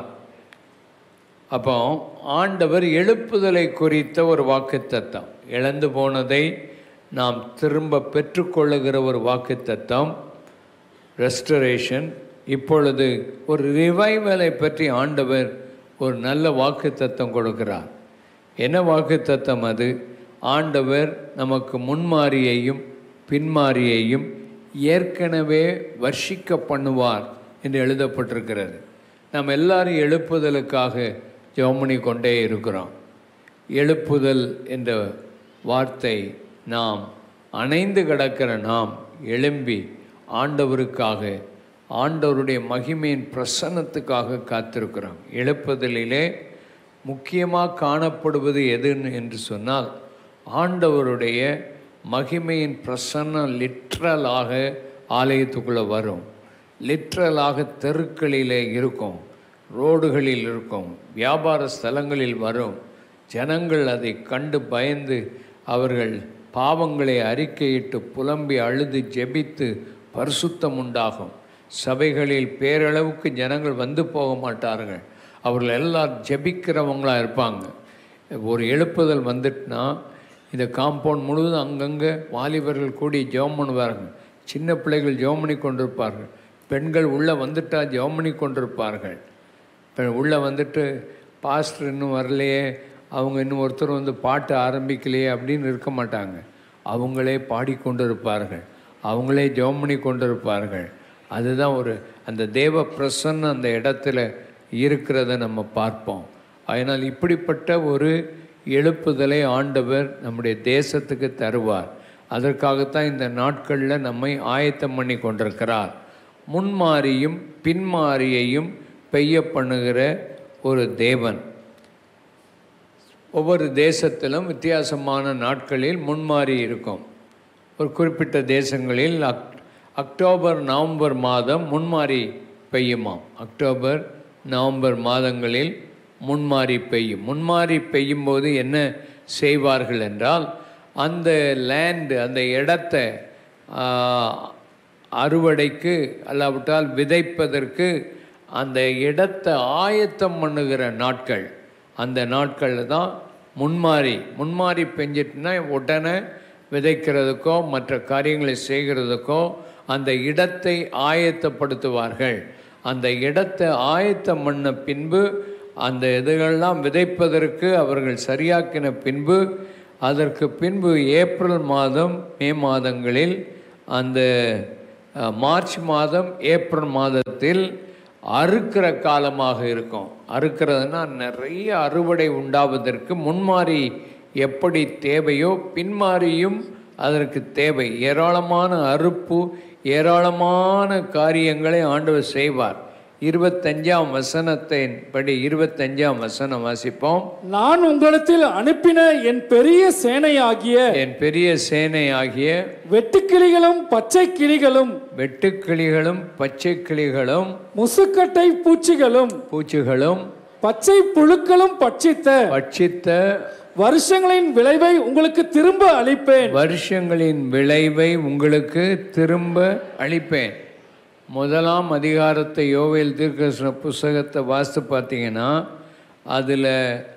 அப்போ ஆண்டவர் எழுப்புதலை குறித்த ஒரு வாக்குத்தத்தம் இழந்து போனதை நாம் திரும்ப பெற்றுக்கொள்ளுகிற ஒரு வாக்குத்தத்தம் ரெஸ்டரேஷன் இப்பொழுது ஒரு ரிவைவலை பற்றி ஆண்டவர் ஒரு நல்ல வாக்குத்தத்தம் கொடுக்கிறார் என்ன வாக்குத்தத்தம் அது ஆண்டவர் நமக்கு முன்மாரியையும் பின்மாரியையும் ஏற்கனவே வர்ஷிக்க பண்ணுவார் என்று எழுதப்பட்டிருக்கிறது நாம் எல்லாரும் எழுப்புதலுக்காக ஜெபமணி கொண்டே இருக்கிறோம் எழுப்புதல் என்ற வார்த்தை நாம் அணைந்து கிடக்கிற நாம் எழும்பி ஆண்டவருக்காக ஆண்டவருடைய மகிமையின் பிரசன்னத்துக்காக காத்திருக்கிறோம் எழுப்புதலிலே முக்கியமாக காணப்படுவது எதுன்னு என்று சொன்னால் ஆண்டவருடைய மகிமையின் பிரசன்னம் லிட்ரலாக ஆலயத்துக்குள்ளே வரும் லிட்ரலாக தெருக்களிலே இருக்கும் ரோடுகளில் இருக்கும் வியாபார ஸ்தலங்களில் வரும் ஜனங்கள் அதை கண்டு பயந்து அவர்கள் பாவங்களை அறிக்கையிட்டு புலம்பி அழுது ஜெபித்து பரிசுத்தம் உண்டாகும் சபைகளில் பேரளவுக்கு ஜனங்கள் வந்து போக மாட்டார்கள் அவர்கள் எல்லாம் ஜெபிக்கிறவங்களாக இருப்பாங்க ஒரு எழுப்புதல் வந்துட்டுனா இந்த காம்பவுண்ட் முழுவதும் அங்கங்கே வாலிபர்கள் கூடி ஜெபம் பண்ணுவார்கள் சின்ன பிள்ளைகள் ஜெபம் பண்ணி கொண்டிருப்பார்கள் பெண்கள் உள்ளே வந்துட்டா ஜெபம் பண்ணி கொண்டிருப்பார்கள் இப்போ உள்ளே வந்துட்டு பாஸ்டர் இன்னும் வரலையே அவங்க இன்னும் ஒருத்தர் வந்து பாட்டு ஆரம்பிக்கலையே அப்படின்னு இருக்க மாட்டாங்க அவங்களே பாடிக்கொண்டு இருப்பார்கள் அவங்களே ஜெபம் பண்ணி கொண்டு இருப்பார்கள் அதுதான் ஒரு அந்த தேவ பிரசன்னம் அந்த இடத்துல இருக்கிறத நம்ம பார்ப்போம் அதனால் இப்படிப்பட்ட ஒரு எழுப்புதலை ஆண்டவர் நம்முடைய தேசத்துக்கு தருவார் அதற்காகத்தான் இந்த நாட்களில் நம்மை ஆயத்தம் பண்ணி கொண்டிருக்கிறார் முன்மாரியும் பின்மாரியையும் பெய்ய பண்ணுகிற ஒரு தேவன் ஒவ்வொரு தேசத்திலும் வித்தியாசமான நாட்களில் முன்மாறி இருக்கும் ஒரு குறிப்பிட்ட தேசங்களில் அக் அக்டோபர் நவம்பர் மாதம் முன்மாறி பெய்யுமாம் அக்டோபர் நவம்பர் மாதங்களில் முன்மாறி பெய்யும் முன்மாறி பெய்யும் போது என்ன செய்வார்கள் என்றால் அந்த லேண்டு அந்த இடத்த அறுவடைக்கு அல்லாவிட்டால் விதைப்பதற்கு அந்த இடத்தை ஆயத்தம் பண்ணுகிற நாட்கள் அந்த நாட்களில் தான் முன்மாறி முன்மாறி பெஞ்சிட்டுனா உடனே விதைக்கிறதுக்கோ மற்ற காரியங்களை செய்கிறதுக்கோ அந்த இடத்தை ஆயத்தப்படுத்துவார்கள் அந்த இடத்தை ஆயத்தம் பண்ண பின்பு அந்த இதுகள்லாம் விதைப்பதற்கு அவர்கள் சரியாக்கின பின்பு அதற்கு பின்பு ஏப்ரல் மாதம் மே மாதங்களில் அந்த அஹ், மார்ச் மாதம் ஏப்ரல் மாதத்தில் அறுக்கிற காலமாக இருக்கும் அறுக்கிறதுனா நிறைய அறுவடை உண்டாவதற்கு முன்மாறி எப்படி தேவையோ பின்மாறியும் அதற்கு தேவை ஏராளமான அறுப்பு ஏராளமான காரியங்களை ஆண்டவர் செய்வார் இருபத்தஞ்சாம் வசனத்தின் படி இருபத்தஞ்சாம் வசனம் வாசிப்போம் நான் உங்களிடத்தில் அனுப்பின என் பெரிய சேனையாகிய என் பெரிய சேனை ஆகிய வெட்டுக்கிளிகளும் பச்சை கிளிகளும் வெட்டுக்கிளிகளும் பச்சை கிளிகளும் முசுக்கட்டை பூச்சிகளும் பூச்சிகளும் பச்சை புழுக்களும் பட்சித்த பட்சித்த வருஷங்களின் விளைவை உங்களுக்கு திரும்ப அளிப்பேன் வருஷங்களின் விளைவை உங்களுக்கு திரும்ப அளிப்பேன் முதலாம் அதிகாரத்தை யோவேல் தீர்க்கதரிசன புஸ்தகத்தை வாசித்து பார்த்தீங்கன்னா அதில்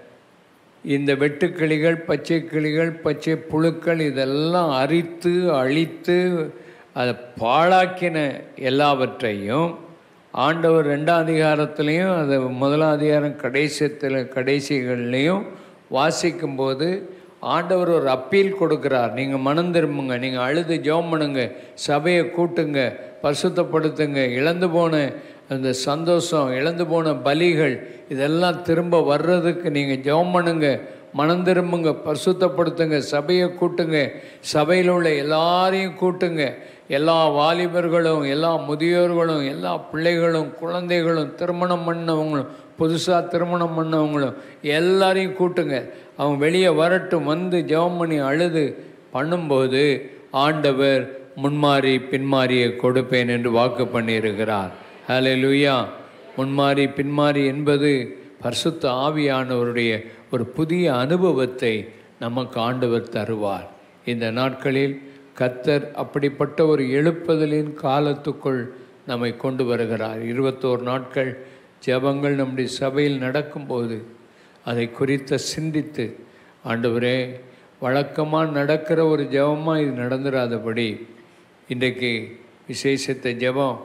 இந்த வெட்டுக்கிளிகள் பச்சை கிளிகள் பச்சை புழுக்கள் இதெல்லாம் அரித்து அழித்து அதை பாழாக்கின எல்லாவற்றையும் ஆண்டவர் ரெண்டாம் அதிகாரத்துலேயும் அது முதலாம் அதிகாரம் கடைசியத்தில் கடைசிகள்லேயும் வாசிக்கும்போது ஆண்டவர் ஒரு அப்பீல் கொடுக்குறார் நீங்கள் மனம் திரும்புங்க நீங்கள் அழுது ஜெபம் பண்ணுங்க சபையை கூட்டுங்க பரிசுத்தப்படுத்துங்க இழந்து போன அந்த சந்தோஷம் இழந்து போன பலிகள் இதெல்லாம் திரும்ப வர்றதுக்கு நீங்கள் ஜெபம் பண்ணுங்க மனம் திரும்புங்க பரிசுத்தப்படுத்துங்க சபையை கூட்டுங்க சபையில் உள்ள எல்லாரையும் கூட்டுங்க எல்லா வாலிபர்களும் எல்லா முதியோர்களும் எல்லா பிள்ளைகளும் குழந்தைகளும் திருமணம் பண்ணவங்களும் புதுசாக திருமணம் பண்ணவங்களும் எல்லாரையும் கூட்டுங்க அவங்க வெளியே வரட்டும் வந்து ஜெபம் பண்ணி அழுது பண்ணும்போது ஆண்டவர் முன்மாறி பின்மாரியை கொடுப்பேன் என்று வாக்கு பண்ணியிருக்கிறார் ஹalleluya முன்மாறி பின்மாறி என்பது பரிசுத்த ஆவியானவருடைய ஒரு புதிய அனுபவத்தை நமக்கு ஆண்டவர் தருவார் இந்த நாட்களில் கத்தர் அப்படிப்பட்ட ஒரு எழுப்புதலின் காலத்துக்குள் நம்மை கொண்டு வருகிறார் இருபத்தோரு நாட்கள் ஜெபங்கள் நம்முடைய சபையில் நடக்கும்போது அதை குறித்து சிந்தித்து ஆண்டவரே வழக்கமாக நடக்கிற ஒரு ஜெபமாக இது நடந்துடாதபடி இன்றைக்கு விசேஷத்த ஜெபம்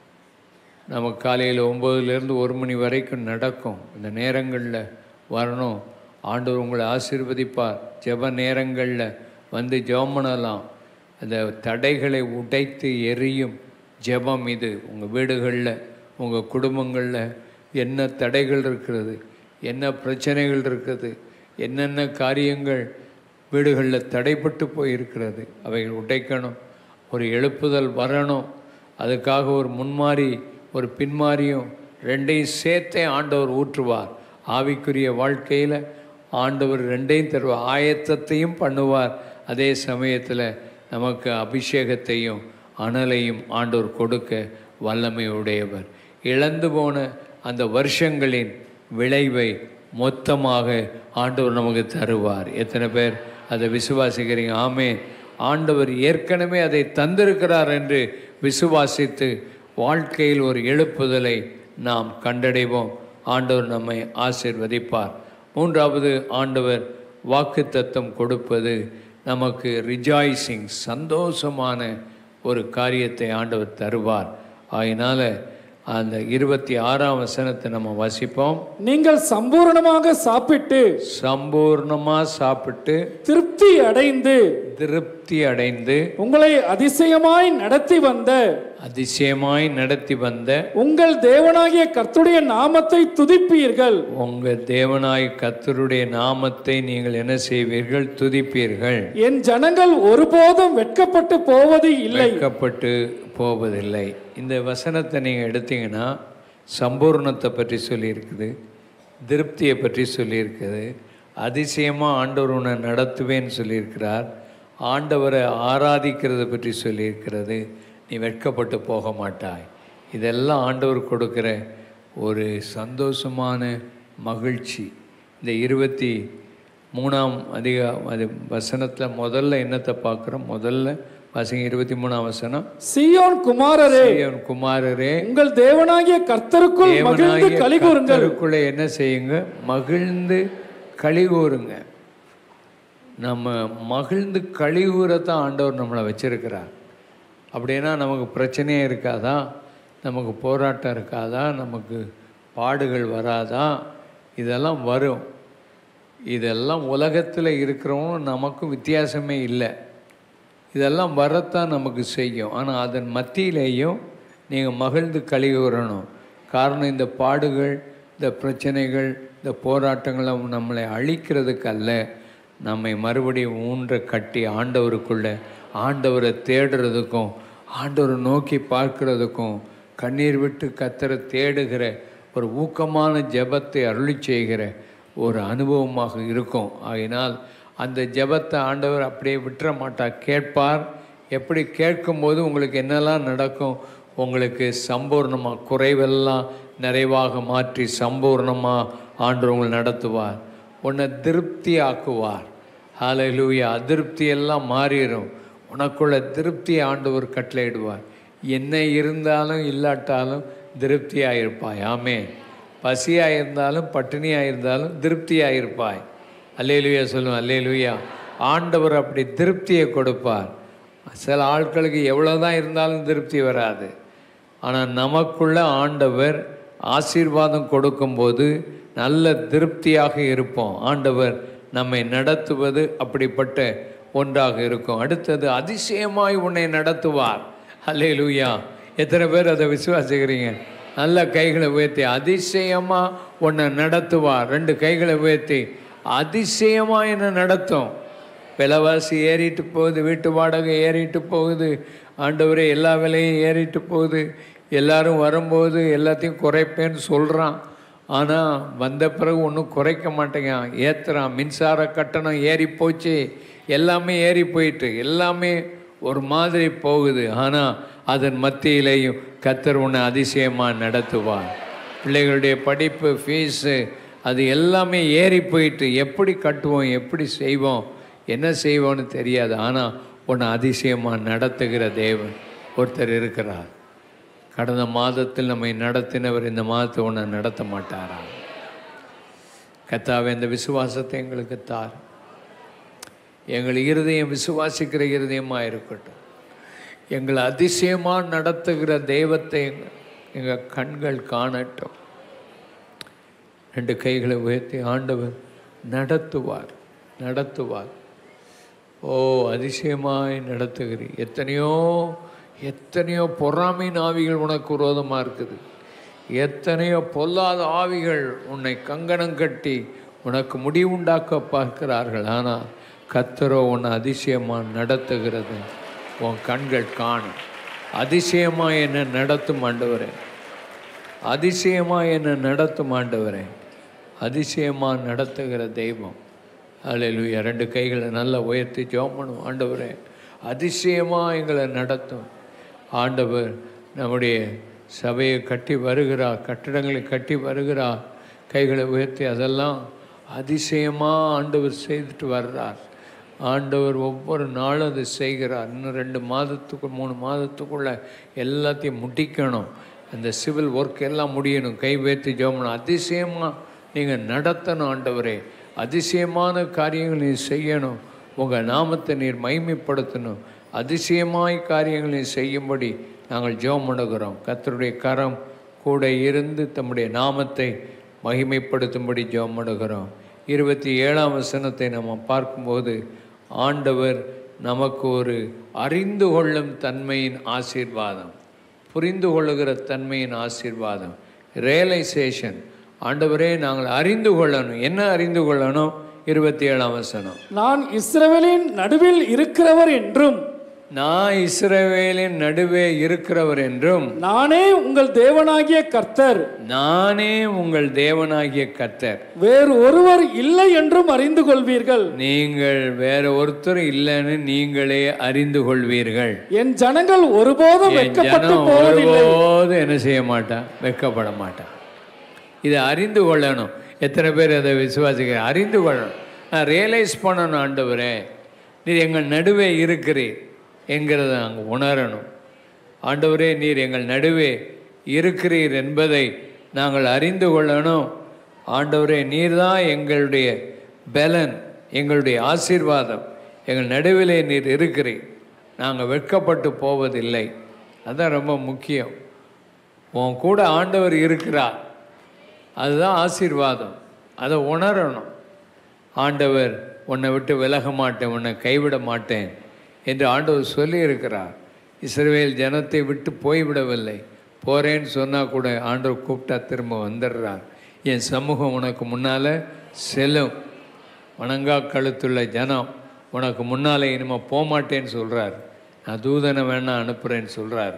நம்ம காலையில் ஒம்போதுலேருந்து ஒரு மணி வரைக்கும் நடக்கும் இந்த நேரங்களில் வரணும் ஆண்டவர் உங்களை ஆசீர்வதிப்பார் ஜெப நேரங்களில் வந்து ஜெபம் பண்ணலாம் அந்த தடைகளை உடைத்து எரியும் ஜெபம் இது உங்கள் வீடுகளில் உங்கள் குடும்பங்களில் என்ன தடைகள் இருக்கிறது என்ன பிரச்சனைகள் இருக்குது என்னென்ன காரியங்கள் வீடுகளில் தடைப்பட்டு போயிருக்கிறது அவைகள் உடைக்கணும் ஒரு எழுப்புதல் வரணும் அதுக்காக ஒரு முன்மாறி ஒரு பின்மாரியும் ரெண்டையும் சேர்த்தே ஆண்டவர் ஊற்றுவார் ஆவிக்குரிய வாழ்க்கையில் ஆண்டவர் ரெண்டையும் தருவார் ஆயத்தத்தையும் பண்ணுவார் அதே சமயத்தில் நமக்கு அபிஷேகத்தையும் அனலையும் ஆண்டவர் கொடுக்க வல்லமை உடையவர் இழந்து போன அந்த வருஷங்களின் விளைவை மொத்தமாக ஆண்டவர் நமக்கு தருவார் எத்தனை பேர் அதை விசுவாசிக்கிறீங்க ஆமே ஆண்டவர் ஏற்கனவே அதை தந்திருக்கிறார் என்று விசுவாசித்து வாழ்க்கையில் ஒரு எழுப்புதலை நாம் கண்டடைவோம் ஆண்டவர் நம்மை ஆசீர்வதிப்பார் மூன்றாவது ஆண்டவர் வாக்குத்தத்தம் கொடுப்பது நமக்கு ரிஜாய்சிங் சந்தோஷமான ஒரு காரியத்தை ஆண்டவர் தருவார் அதனால் அந்த இருபத்தி ஆறாம் வசனத்தை நம்ம வசிப்போம் நீங்கள் சம்பூரணமாக சாப்பிட்டு சம்பூர்ணமாக சாப்பிட்டு திருப்தி அடைந்து திருப்தி அடைந்து உங்களை அதிசயமாய் நடத்தி வந்த அதிசயமாய் நடத்தி வந்த உங்கள் தேவனாகிய கர்த்தருடைய நாமத்தை துதிப்பீர்கள் உங்கள் தேவனாய் கத்தருடைய நாமத்தை நீங்கள் என்ன செய்வீர்கள் துதிப்பீர்கள் என் ஜனங்கள் ஒருபோதும் வெட்கப்பட்டு போவது இல்லை வெட்கப்பட்டு போவதில்லை இந்த வசனத்தை நீங்கள் எடுத்தீங்கன்னா சம்பூர்ணத்தை பற்றி சொல்லியிருக்குது திருப்தியை பற்றி சொல்லியிருக்குது அதிசயமாக ஆண்டவர் உன்னை நடத்துவேன்னு சொல்லியிருக்கிறார் ஆண்டவரை ஆராதிக்கிறதை பற்றி சொல்லியிருக்கிறது நீ வெட்கப்பட்டு போக மாட்டாய் இதெல்லாம் ஆண்டவர் கொடுக்கிற ஒரு சந்தோஷமான மகிழ்ச்சி இந்த இருபத்தி மூணாம் அதிக அது வசனத்தில் முதல்ல என்னத்தை பார்க்குறோம் முதல்ல வாசிங்க இருபத்தி மூணாம் வசனம் சீயோன் குமாரரே சீயோன் குமாரரே உங்கள் தேவனாகிய கர்த்தருக்குள் மகிழ்ந்து தேவனாகிய கலிகூறுங்கள் கர்த்தருக்குள்ளே என்ன செய்யுங்க மகிழ்ந்து களி கூறுங்க நம்ம மகிழ்ந்து கழிவுறதான் ஆண்டவர் நம்மளை வச்சிருக்கிறார் அப்படின்னா நமக்கு பிரச்சனையே இருக்காதா நமக்கு போராட்டம் இருக்காதா நமக்கு பாடுகள் வராதா இதெல்லாம் வரும் இதெல்லாம் உலகத்தில் இருக்கிறவங்களும் நமக்கும் வித்தியாசமே இல்லை இதெல்லாம் வரத்தான் நமக்கு செய்யும் ஆனால் அதன் மத்தியிலேயும் நீங்கள் மகிழ்ந்து கழிவுறணும் காரணம் இந்த பாடுகள் இந்த பிரச்சனைகள் இந்த போராட்டங்களை நம்மளை அழிக்கிறதுக்கு அல்ல நம்மை மறுபடியும் ஊன்ற கட்டி ஆண்டவருக்குள்ள ஆண்டவரை தேடுறதுக்கும் ஆண்டவரை நோக்கி பார்க்கிறதுக்கும் கண்ணீர் விட்டு கத்தரை தேடுகிற ஒரு ஊக்கமான ஜெபத்தை அருளி செய்கிற ஒரு அனுபவமாக இருக்கும் ஆகினால் அந்த ஜெபத்தை ஆண்டவர் அப்படியே விட்டுற மாட்டார் கேட்பார் எப்படி கேட்கும்போது உங்களுக்கு என்னெல்லாம் நடக்கும் உங்களுக்கு சம்பூர்ணமாக குறைவெல்லாம் நிறைவாக மாற்றி சம்பூர்ணமாக ஆண்டவர் உங்களை நடத்துவார் உன்னை திருப்தி ஆக்குவார் ஹalleluya அதிருப்தி எல்லாம் மாறிடும் உனக்குள்ள திருப்தி ஆண்டவர் கட்டளையிடுவார் என்ன இருந்தாலும் இல்லாட்டாலும் திருப்தியாக இருப்பாய் ஆமே பசியாக இருந்தாலும் பட்டினியாக இருந்தாலும் திருப்தியாக இருப்பாய் அல்லேலுயா சொல்லுவோம் அல்லேலுயா ஆண்டவர் அப்படி திருப்தியை கொடுப்பார் சில ஆட்களுக்கு எவ்வளோதான் இருந்தாலும் திருப்தி வராது ஆனால் நமக்குள்ள ஆண்டவர் ஆசீர்வாதம் கொடுக்கும்போது நல்ல திருப்தியாக இருப்போம் ஆண்டவர் நம்மை நடத்துவது அப்படிப்பட்ட ஒன்றாக இருக்கும் அடுத்தது அதிசயமாய் உன்னை நடத்துவார் அல்லேலூயா எத்தனை பேர் அதை விசுவாசிக்கிறீங்க நல்ல கைகளை உயர்த்தி அதிசயமாக உன்னை நடத்துவார் ரெண்டு கைகளை உயர்த்தி அதிசயமாக என்னை நடத்தும் விலைவாசி ஏறிட்டு போகுது வீட்டு வாடகை ஏறிட்டு போகுது ஆண்டவரே எல்லா விலையும் ஏறிட்டு போகுது எல்லாரும் வரும்போது எல்லாத்தையும் குறைப்பேன்னு சொல்கிறான் ஆனால் வந்த பிறகு ஒன்றும் குறைக்க மாட்டேங்கான் ஏற்றுறான் மின்சார கட்டணம் ஏறி போச்சு எல்லாமே ஏறி போயிட்டு எல்லாமே ஒரு மாதிரி போகுது ஆனால் அதன் மத்தியிலேயும் கத்தர் உன்னை அதிசயமாக நடத்துவார் பிள்ளைகளுடைய படிப்பு ஃபீஸு அது எல்லாமே ஏறி போயிட்டு எப்படி கட்டுவோம் எப்படி செய்வோம் என்ன செய்வோம்னு தெரியாது ஆனால் உன்னை அதிசயமாக நடத்துகிற தேவன் ஒருத்தர் இருக்கிறார் கடந்த மாதத்தில் நம்மை நடத்தினவர் இந்த மாதத்தை உன்னை நடத்த மாட்டாரா கத்தாவே இந்த விசுவாசத்தை எங்களுக்கு தார் எங்கள் இருதயம் விசுவாசிக்கிற இருதயமாக இருக்கட்டும் எங்களை அதிசயமாக நடத்துகிற தெய்வத்தை எங்கள் கண்கள் காணட்டும் ரெண்டு கைகளை உயர்த்தி ஆண்டவர் நடத்துவார் நடத்துவார் ஓ அதிசயமாய் நடத்துகிறீர் எத்தனையோ எத்தனையோ பொறாமையின் ஆவிகள் உனக்கு விரோதமாக இருக்குது எத்தனையோ பொல்லாத ஆவிகள் உன்னை கங்கணம் கட்டி உனக்கு முடிவுண்டாக்க பார்க்கிறார்கள் ஆனால் கத்தரோ உன்னை அதிசயமாக நடத்துகிறது உன் கண்கள் காணும் அதிசயமாக என்னை நடத்தும் ஆண்டவரே அதிசயமாக என்னை நடத்தும் ஆண்டவரே அதிசயமாக நடத்துகிற தெய்வம் அல்லேலூயா ரெண்டு கைகளை நல்லா உயர்த்தி ஜெபம் பண்ணுவோம் ஆண்டவரே அதிசயமாக எங்களை நடத்தும் ஆண்டவர் நம்முடைய சபையை கட்டி வருகிறார் கட்டிடங்களை கட்டி வருகிறார் கைகளை உயர்த்தி அதெல்லாம் அதிசயமாக ஆண்டவர் செய்துட்டு வர்றார் ஆண்டவர் ஒவ்வொரு நாளும் அதை செய்கிறார் இன்னும் ரெண்டு மாதத்துக்கு மூணு மாதத்துக்குள்ள எல்லாத்தையும் முடிக்கணும் அந்த சிவில் ஒர்க் எல்லாம் முடியணும் கை உயர்த்தி ஜெபம் அதிசயமாக நீங்கள் நடத்தணும் ஆண்டவரே அதிசயமான காரியங்கள் நீர் செய்யணும் உங்கள் நாமத்தை நீர் மைமைப்படுத்தணும் அதிசயமாய் காரியங்களை செய்யும்படி நாங்கள் ஜெபம் பண்ணுகிறோம் கர்த்தருடைய கரம் கூட இருந்து தம்முடைய நாமத்தை மகிமைப்படுத்தும்படி ஜெபம் பண்ணுகிறோம் இருபத்தி ஏழாம் வசனத்தை நம்ம பார்க்கும்போது ஆண்டவர் நமக்கு ஒரு அறிந்து கொள்ளும் தன்மையின் ஆசீர்வாதம் புரிந்து கொள்ளுகிற தன்மையின் ஆசீர்வாதம் ரியலைசேஷன் ஆண்டவரே நாங்கள் அறிந்து கொள்ளணும் என்ன அறிந்து கொள்ளணும் இருபத்தி ஏழாம் வசனம் நான் இஸ்ரவேலின் நடுவில் இருக்கிறவர் என்றும் நான் இஸ்ரவேலின் நடுவே இருக்கிறவர் என்றும் நானே உங்கள் தேவனாகிய கர்த்தர் நானே உங்கள் தேவனாகிய கர்த்தர் வேறு ஒருவர் இல்லை என்றும் அறிந்து கொள்வீர்கள் நீங்கள் வேற ஒருத்தர் இல்லைன்னு நீங்களே அறிந்து கொள்வீர்கள் என் ஜனங்கள் ஒருபோதும் என் வெட்கப்பட்டு ஜனம் போவதில்லை ஒருபோதும் என்ன செய்ய மாட்டான் வெட்கப்பட மாட்டான் இதை அறிந்து கொள்ளணும் எத்தனை பேர் அதை விசுவாசிக்கிற அறிந்து கொள்ளணும் நான் ரியலைஸ் பண்ணணும் ஆண்டவரே நீர் எங்கள் நடுவே இருக்கிறீர் என்கிறத நாங்கள் உணரணும் ஆண்டவரே நீர் எங்கள் நடுவே இருக்கிறீர் என்பதை நாங்கள் அறிந்து கொள்ளணும் ஆண்டவரே நீர் தான் எங்களுடைய பலன் எங்களுடைய ஆசீர்வாதம் எங்கள் நடுவிலே நீர் இருக்கிறீர் நாங்கள் வெட்கப்பட்டு போவதில்லை அதான் ரொம்ப முக்கியம் உன் கூட ஆண்டவர் இருக்கிறார் அதுதான் ஆசீர்வாதம் அதை உணரணும் ஆண்டவர் உன்னை விட்டு விலக மாட்டேன் உன்னை கைவிட மாட்டேன் என்று ஆண்டவர் சொல்லியிருக்கிறார் இஸ்ரவேல் ஜனத்தை விட்டு போய்விடவில்லை போகிறேன்னு சொன்னால் கூட ஆண்டவர் கூப்பிட்டா திரும்ப வந்துடுறார் என் சமூகம் உனக்கு முன்னால் செல்லும் வணங்கா கழுத்துள்ள ஜனம் உனக்கு முன்னால் இனிமேல் போகமாட்டேன்னு சொல்கிறார் நான் தூதனை வேணா அனுப்புகிறேன்னு சொல்கிறார்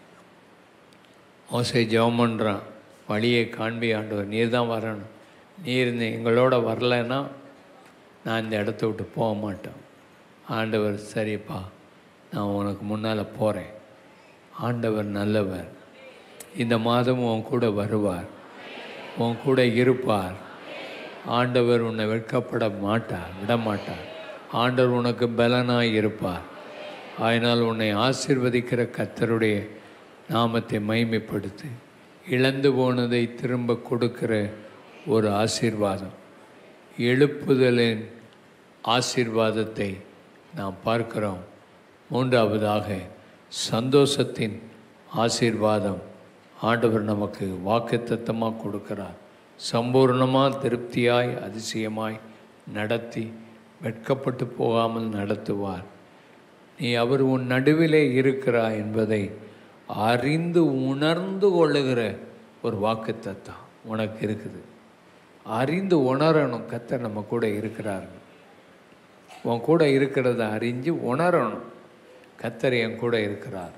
மோசை ஜெபம் பண்ணுறான் வழியை காண்பி ஆண்டவர் நீர் தான் வரணும் நீர் இந்த எங்களோட வரலைன்னா நான் இந்த இடத்த விட்டு போக மாட்டேன் ஆண்டவர் சரிப்பா நான் உனக்கு முன்னால் போகிறேன் ஆண்டவர் நல்லவர் இந்த மாதம் உன் கூட வருவார் உன் கூட இருப்பார் ஆண்டவர் உன்னை வெட்கப்பட மாட்டார் விட மாட்டார் ஆண்டவர் உனக்கு பலனாய் இருப்பார் அதனால் உன்னை ஆசீர்வதிக்கிற கத்தருடைய நாமத்தை மைமைப்படுத்து இழந்து போனதை திரும்ப கொடுக்கிற ஒரு ஆசீர்வாதம் எழுப்புதலின் ஆசீர்வாதத்தை நாம் பார்க்கிறோம் மூன்றாவதாக சந்தோஷத்தின் ஆசீர்வாதம் ஆண்டவர் நமக்கு வாக்குத்தத்தமாக கொடுக்கிறார் சம்பூர்ணமாக திருப்தியாய் அதிசயமாய் நடத்தி வெட்கப்பட்டு போகாமல் நடத்துவார் நீ அவர் உன் நடுவிலே இருக்கிறாய் என்பதை அறிந்து உணர்ந்து கொள்ளுகிற ஒரு வாக்குத்தத்தம் உனக்கு இருக்குது அறிந்து உணரணும் கத்தர் நம்ம கூட இருக்கிறார்கள் உன் கூட இருக்கிறத அறிஞ்சு உணரணும் கத்தர் என் கூட இருக்கிறார்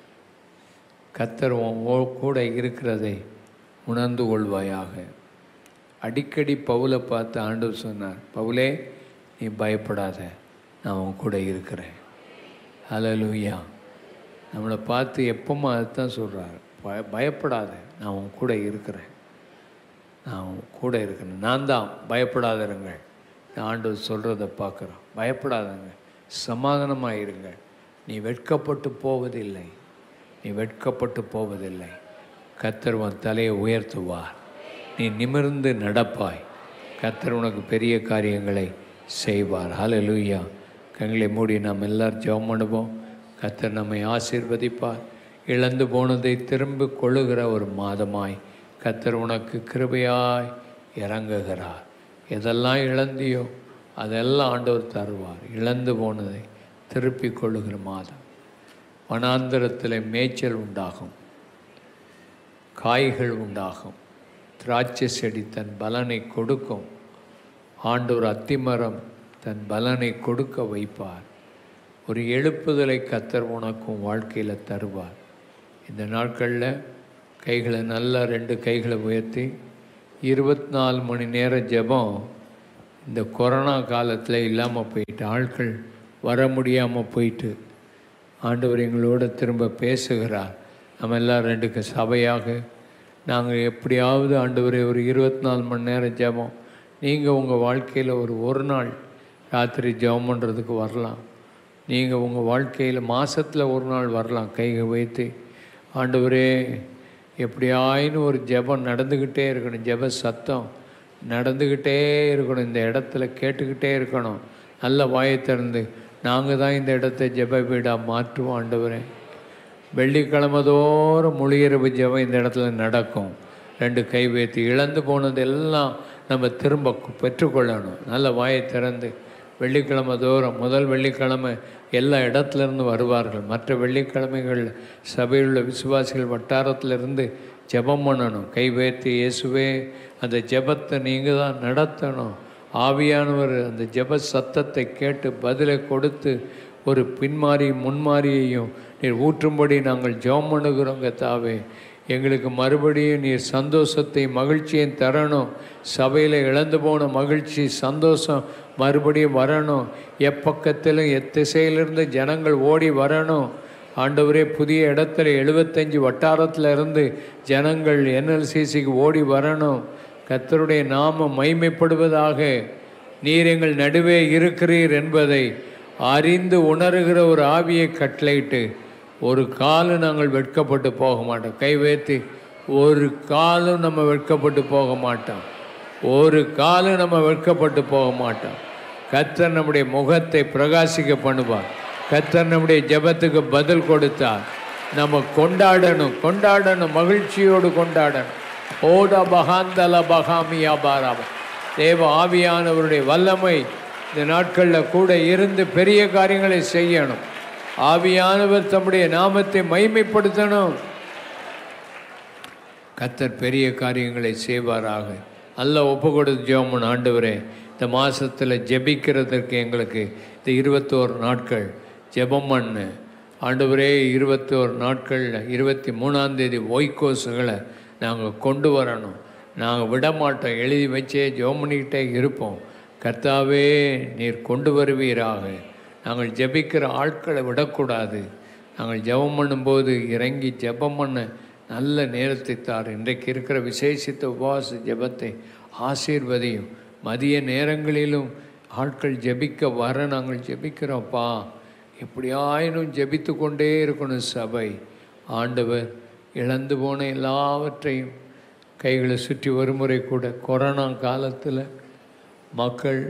கத்தர் உன் ஓ- கூட இருக்கிறதை உணர்ந்து கொள்வாயாக அடிக்கடி பவுலை பார்த்து ஆண்டவர் சொன்னார் பவுலே நீ பயப்படாத நான் உன் கூட இருக்கிறேன் ஹalleluya நம்மளை பார்த்து எப்பவும் அதுதான் சொல்கிறார் பய பயப்படாத நான் உன் கூட இருக்கிறேன் நான் உன் கூட இருக்கிறேன் நான் தான் பயப்படாதருங்கள் ஆண்டவர் சொல்கிறத பார்க்குறோம் பயப்படாதங்க சமாதானமாக இருங்க நீ வெட்கப்பட்டு போவதில்லை நீ வெட்கப்பட்டு போவதில்லை கத்தர் உன் தலையை உயர்த்துவார் நீ நிமிர்ந்து நடப்பாய் கத்தர் உனக்கு பெரிய காரியங்களை செய்வார் ஹalleluya கண்களை மூடி நாம் எல்லாரும் ஜெபம் பண்ணுவோம் கத்தர் நம்மை ஆசீர்வதிப்பார் இழந்து போனதை திரும்ப கொள்ளுகிற ஒரு மாதமாய் கத்தர் உனக்கு கிருபையாய் இறங்குகிறார் எதெல்லாம் இழந்தியோ அதெல்லாம் ஆண்டவர் தருவார் இழந்து போனதை திருப்பி கொள்ளுகிற மாதம் வனாந்தரத்தில் மேய்ச்சல் உண்டாகும் காய்கள் உண்டாகும் திராட்சை செடி தன் பலனை கொடுக்கும் ஆண்டவர் அத்திமரம் தன் பலனை கொடுக்க வைப்பார் ஒரு எழுப்புதலை கத்தர் உனக்கும் வாழ்க்கையில் தருவார் இந்த நாட்களில் கைகளை நல்லா ரெண்டு கைகளை உயர்த்தி இருபத்தி நாலு மணி நேர ஜெபம் இந்த கொரோனா காலத்தில் இல்லாமல் போயிட்டு ஆட்கள் வர முடியாமல் போயிட்டு ஆண்டவர் எங்களோட திரும்ப பேசுகிறார் நம்ம எல்லாம் ரெண்டுக்கு சபையாக நாங்கள் எப்படியாவது ஆண்டவரே ஒரு இருபத்தி நாலு மணி நேரம் ஜெபம் நீங்கள் உங்கள் வாழ்க்கையில் ஒரு ஒரு நாள் ராத்திரி ஜெபம் பண்ணுறதுக்கு வரலாம் நீங்கள் உங்கள் வாழ்க்கையில் மாதத்தில் ஒரு நாள் வரலாம் கையை வைத்து ஆண்டவரே எப்படியாயின்னு ஒரு ஜெபம் நடந்துக்கிட்டே இருக்கணும் ஜெப சத்தம் நடந்துக்கிட்டே இருக்கணும் இந்த இடத்துல கேட்டுக்கிட்டே இருக்கணும் நல்ல வாயை திறந்து நாங்கள் தான் இந்த இடத்த ஜெப வீடாக மாற்றுவோம் ஆண்டவரே வெள்ளிக்கிழமை தோறும் மொழியிறவு ஜெபம் இந்த இடத்துல நடக்கும் ரெண்டு கை வைத்து இழந்து போனதெல்லாம் நம்ம திரும்ப கு- பெற்றுக்கொள்ளணும் நல்ல வாயை திறந்து வெள்ளிக்கிழமை தோறும் முதல் வெள்ளிக்கிழமை எல்லா இடத்துலேருந்து வருவார்கள் மற்ற வெள்ளிக்கிழமைகள் சபையில் உள்ள விசுவாசிகள் வட்டாரத்திலிருந்து ஜெபம் பண்ணணும் கை வைத்து இயேசுவே அந்த ஜெபத்தை நீங்கள் தான் நடத்தணும் ஆவியானவர் அந்த ஜெப சத்தத்தை கேட்டு பதிலை கொடுத்து ஒரு பின்மாறி முன்மாறியையும் நீர் ஊற்றும்படி நாங்கள் ஜெபம் பண்ணுகிறோம் கத்தாவே எங்களுக்கு மறுபடியும் நீர் சந்தோஷத்தை மகிழ்ச்சியும் தரணும் சபையில் இழந்து போன மகிழ்ச்சி சந்தோஷம் மறுபடியும் வரணும் எப்பக்கத்திலும் எத்திசையிலிருந்து ஜனங்கள் ஓடி வரணும் ஆண்டவரே புதிய இடத்துல எழுபத்தஞ்சு வட்டாரத்தில் இருந்து ஜனங்கள் என்எல்சிசிக்கு ஓடி வரணும் கர்த்தருடைய நாமம் மைமைப்படுவதாக நீர் எங்கள் நடுவே இருக்கிறீர் என்பதை அறிந்து உணர்கிற ஒரு ஆவியை கட்டளையிட்டு ஒரு காலம் நாங்கள் வெட்கப்பட்டு போக மாட்டோம் கை வைத்து ஒரு காலம் நம்ம வெட்கப்பட்டு போக மாட்டோம் ஒரு காலம் நம்ம வெட்கப்பட்டு போக மாட்டோம் கத்தர் நம்முடைய முகத்தை பிரகாசிக்க பண்ணுவார் கத்தர் நம்முடைய ஜெபத்துக்கு பதில் கொடுத்தார் நம்ம கொண்டாடணும் கொண்டாடணும் மகிழ்ச்சியோடு கொண்டாடணும் ஓடா பகாந்தல பகாமியா பாராபா தேவ ஆவியானவருடைய வல்லமை இந்த நாட்களில் கூட இருந்து பெரிய காரியங்களை செய்யணும் ஆவியானவர் தம்முடைய நாமத்தை மைமைப்படுத்தணும் கத்தர் பெரிய காரியங்களை செய்வாராக அல்ல ஒப்பு கொடுத்து ஜெபம் ஆண்டவரே இந்த மாதத்தில் ஜெபிக்கிறதற்கு எங்களுக்கு இந்த இருபத்தோரு நாட்கள் ஜெபம் பண்ணு ஆண்டவரே இருபத்தோரு நாட்களில் இருபத்தி மூணாம் தேதி ஒய்கோஸுகளை நாங்கள் கொண்டு வரணும் நாங்கள் விட மாட்டோம் எழுதி வச்சே ஜெபம் பண்ணிக்கிட்டே இருப்போம் கர்த்தாவே நீர் கொண்டு வருவீராக நாங்கள் ஜெபிக்கிற ஆட்களை விடக்கூடாது நாங்கள் ஜெபம் பண்ணும்போது இறங்கி ஜெபம் பண்ண நல்ல நேரத்தை தார் இன்றைக்கு இருக்கிற விசேஷித்த உபவாச ஜெபத்தை ஆசீர்வதியும் மதிய நேரங்களிலும் ஆட்கள் ஜெபிக்க வர நாங்கள் ஜெபிக்கிறோம்ப்பா எப்படியாயினும் ஜெபித்து கொண்டே இருக்கணும் சபை ஆண்டவர் இழந்து போன எல்லாவற்றையும் கைகளை சுற்றி வருமுறை கூட கொரோனா காலத்தில் மக்கள்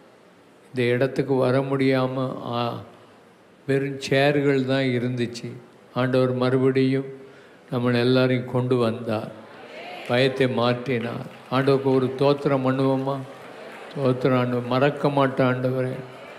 இந்த இடத்துக்கு வர முடியாமல் வெறும் சேர்கள் தான் இருந்துச்சு ஆண்டவர் மறுபடியும் நம்மளை எல்லாரையும் கொண்டு வந்தார் பயத்தை மாற்றினார் ஆண்டவருக்கு ஒரு தோத்திரம் பண்ணுவோமா தோத்திரம் ஆண்டு மறக்க மாட்டோம் ஆண்டவரே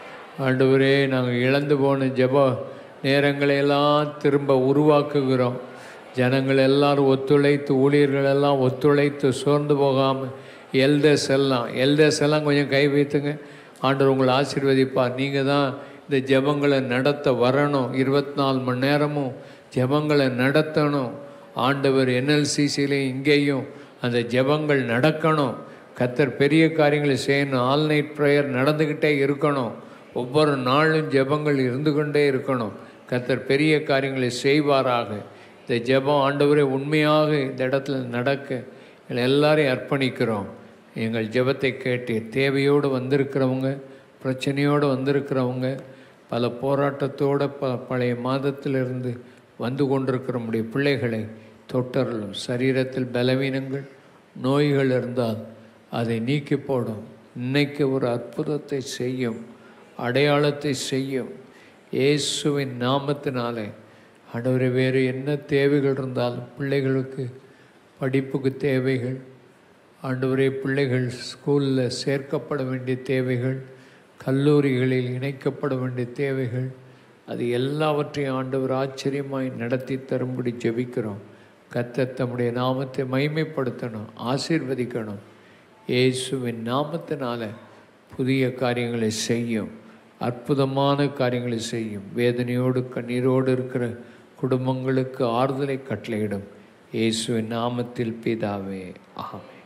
ஆண்டவரே நாங்கள் இழந்து போன ஜெப நேரங்களை எல்லாம் திரும்ப உருவாக்குகிறோம் ஜனங்கள் எல்லாரும் ஒத்துழைத்து ஊழியர்கள் எல்லாம் ஒத்துழைத்து சோர்ந்து போகாமல் எல்டர்ஸ் எல்லாம் எல்டர்ஸ் எல்லாம் கொஞ்சம் கை வைத்துங்க ஆண்டவர் உங்களை ஆசீர்வதிப்பார் நீங்கள் தான் இந்த ஜெபங்களை நடத்த வரணும் இருபத்தி நாலு மணி நேரமும் ஜெபங்களை நடத்தணும் ஆண்டவர் என்எல்சிசிலையும் இங்கேயும் அந்த ஜெபங்கள் நடக்கணும் கத்தர் பெரிய காரியங்களை செய்யணும் ஆல் நைட் ப்ரேயர் நடந்துக்கிட்டே இருக்கணும் ஒவ்வொரு நாளும் ஜெபங்கள் இருந்து கொண்டே இருக்கணும் கத்தர் பெரிய காரியங்களை செய்வாராக இந்த ஜெபம் ஆண்டவரே உண்மையாக இந்த இடத்துல நடக்க எங்களை எல்லாரையும் அர்ப்பணிக்கிறோம் எங்கள் ஜெபத்தை கேட்டு தேவையோடு வந்திருக்கிறவங்க பிரச்சனையோடு வந்திருக்கிறவங்க பல போராட்டத்தோடு ப பழைய மாதத்திலிருந்து வந்து கொண்டிருக்கிற நம்முடைய பிள்ளைகளை தொட்டரலும் சரீரத்தில் பலவீனங்கள் நோய்கள் இருந்தால் அதை நீக்கி போடும் இன்னைக்கு ஒரு அற்புதத்தை செய்யும் அடையாளத்தை செய்யும் இயேசுவின் நாமத்தினாலே ஆண்டவரே வேறு என்ன தேவைகள் இருந்தாலும் பிள்ளைகளுக்கு படிப்புக்கு தேவைகள் ஆண்டவரே பிள்ளைகள் ஸ்கூலில் சேர்க்கப்பட வேண்டிய தேவைகள் கல்லூரிகளில் இணைக்கப்பட வேண்டிய தேவைகள் அது எல்லாவற்றையும் ஆண்டவர் ஆச்சரியமாய் நடத்தி தரும்படி ஜெபிக்கிறோம் கர்த்தர் தம்முடைய நாமத்தை மைமைப்படுத்தணும் ஆசீர்வதிக்கணும் இயேசுவின் நாமத்தினால புதிய காரியங்களை செய்யும் அற்புதமான காரியங்களை செய்யும் வேதனையோடு கண்ணீரோடு இருக்கிற குடும்பங்களுக்கு ஆறுதலை கட்டளையிடும் இயேசுவின் நாமத்தில் பிதாவே ஆமென்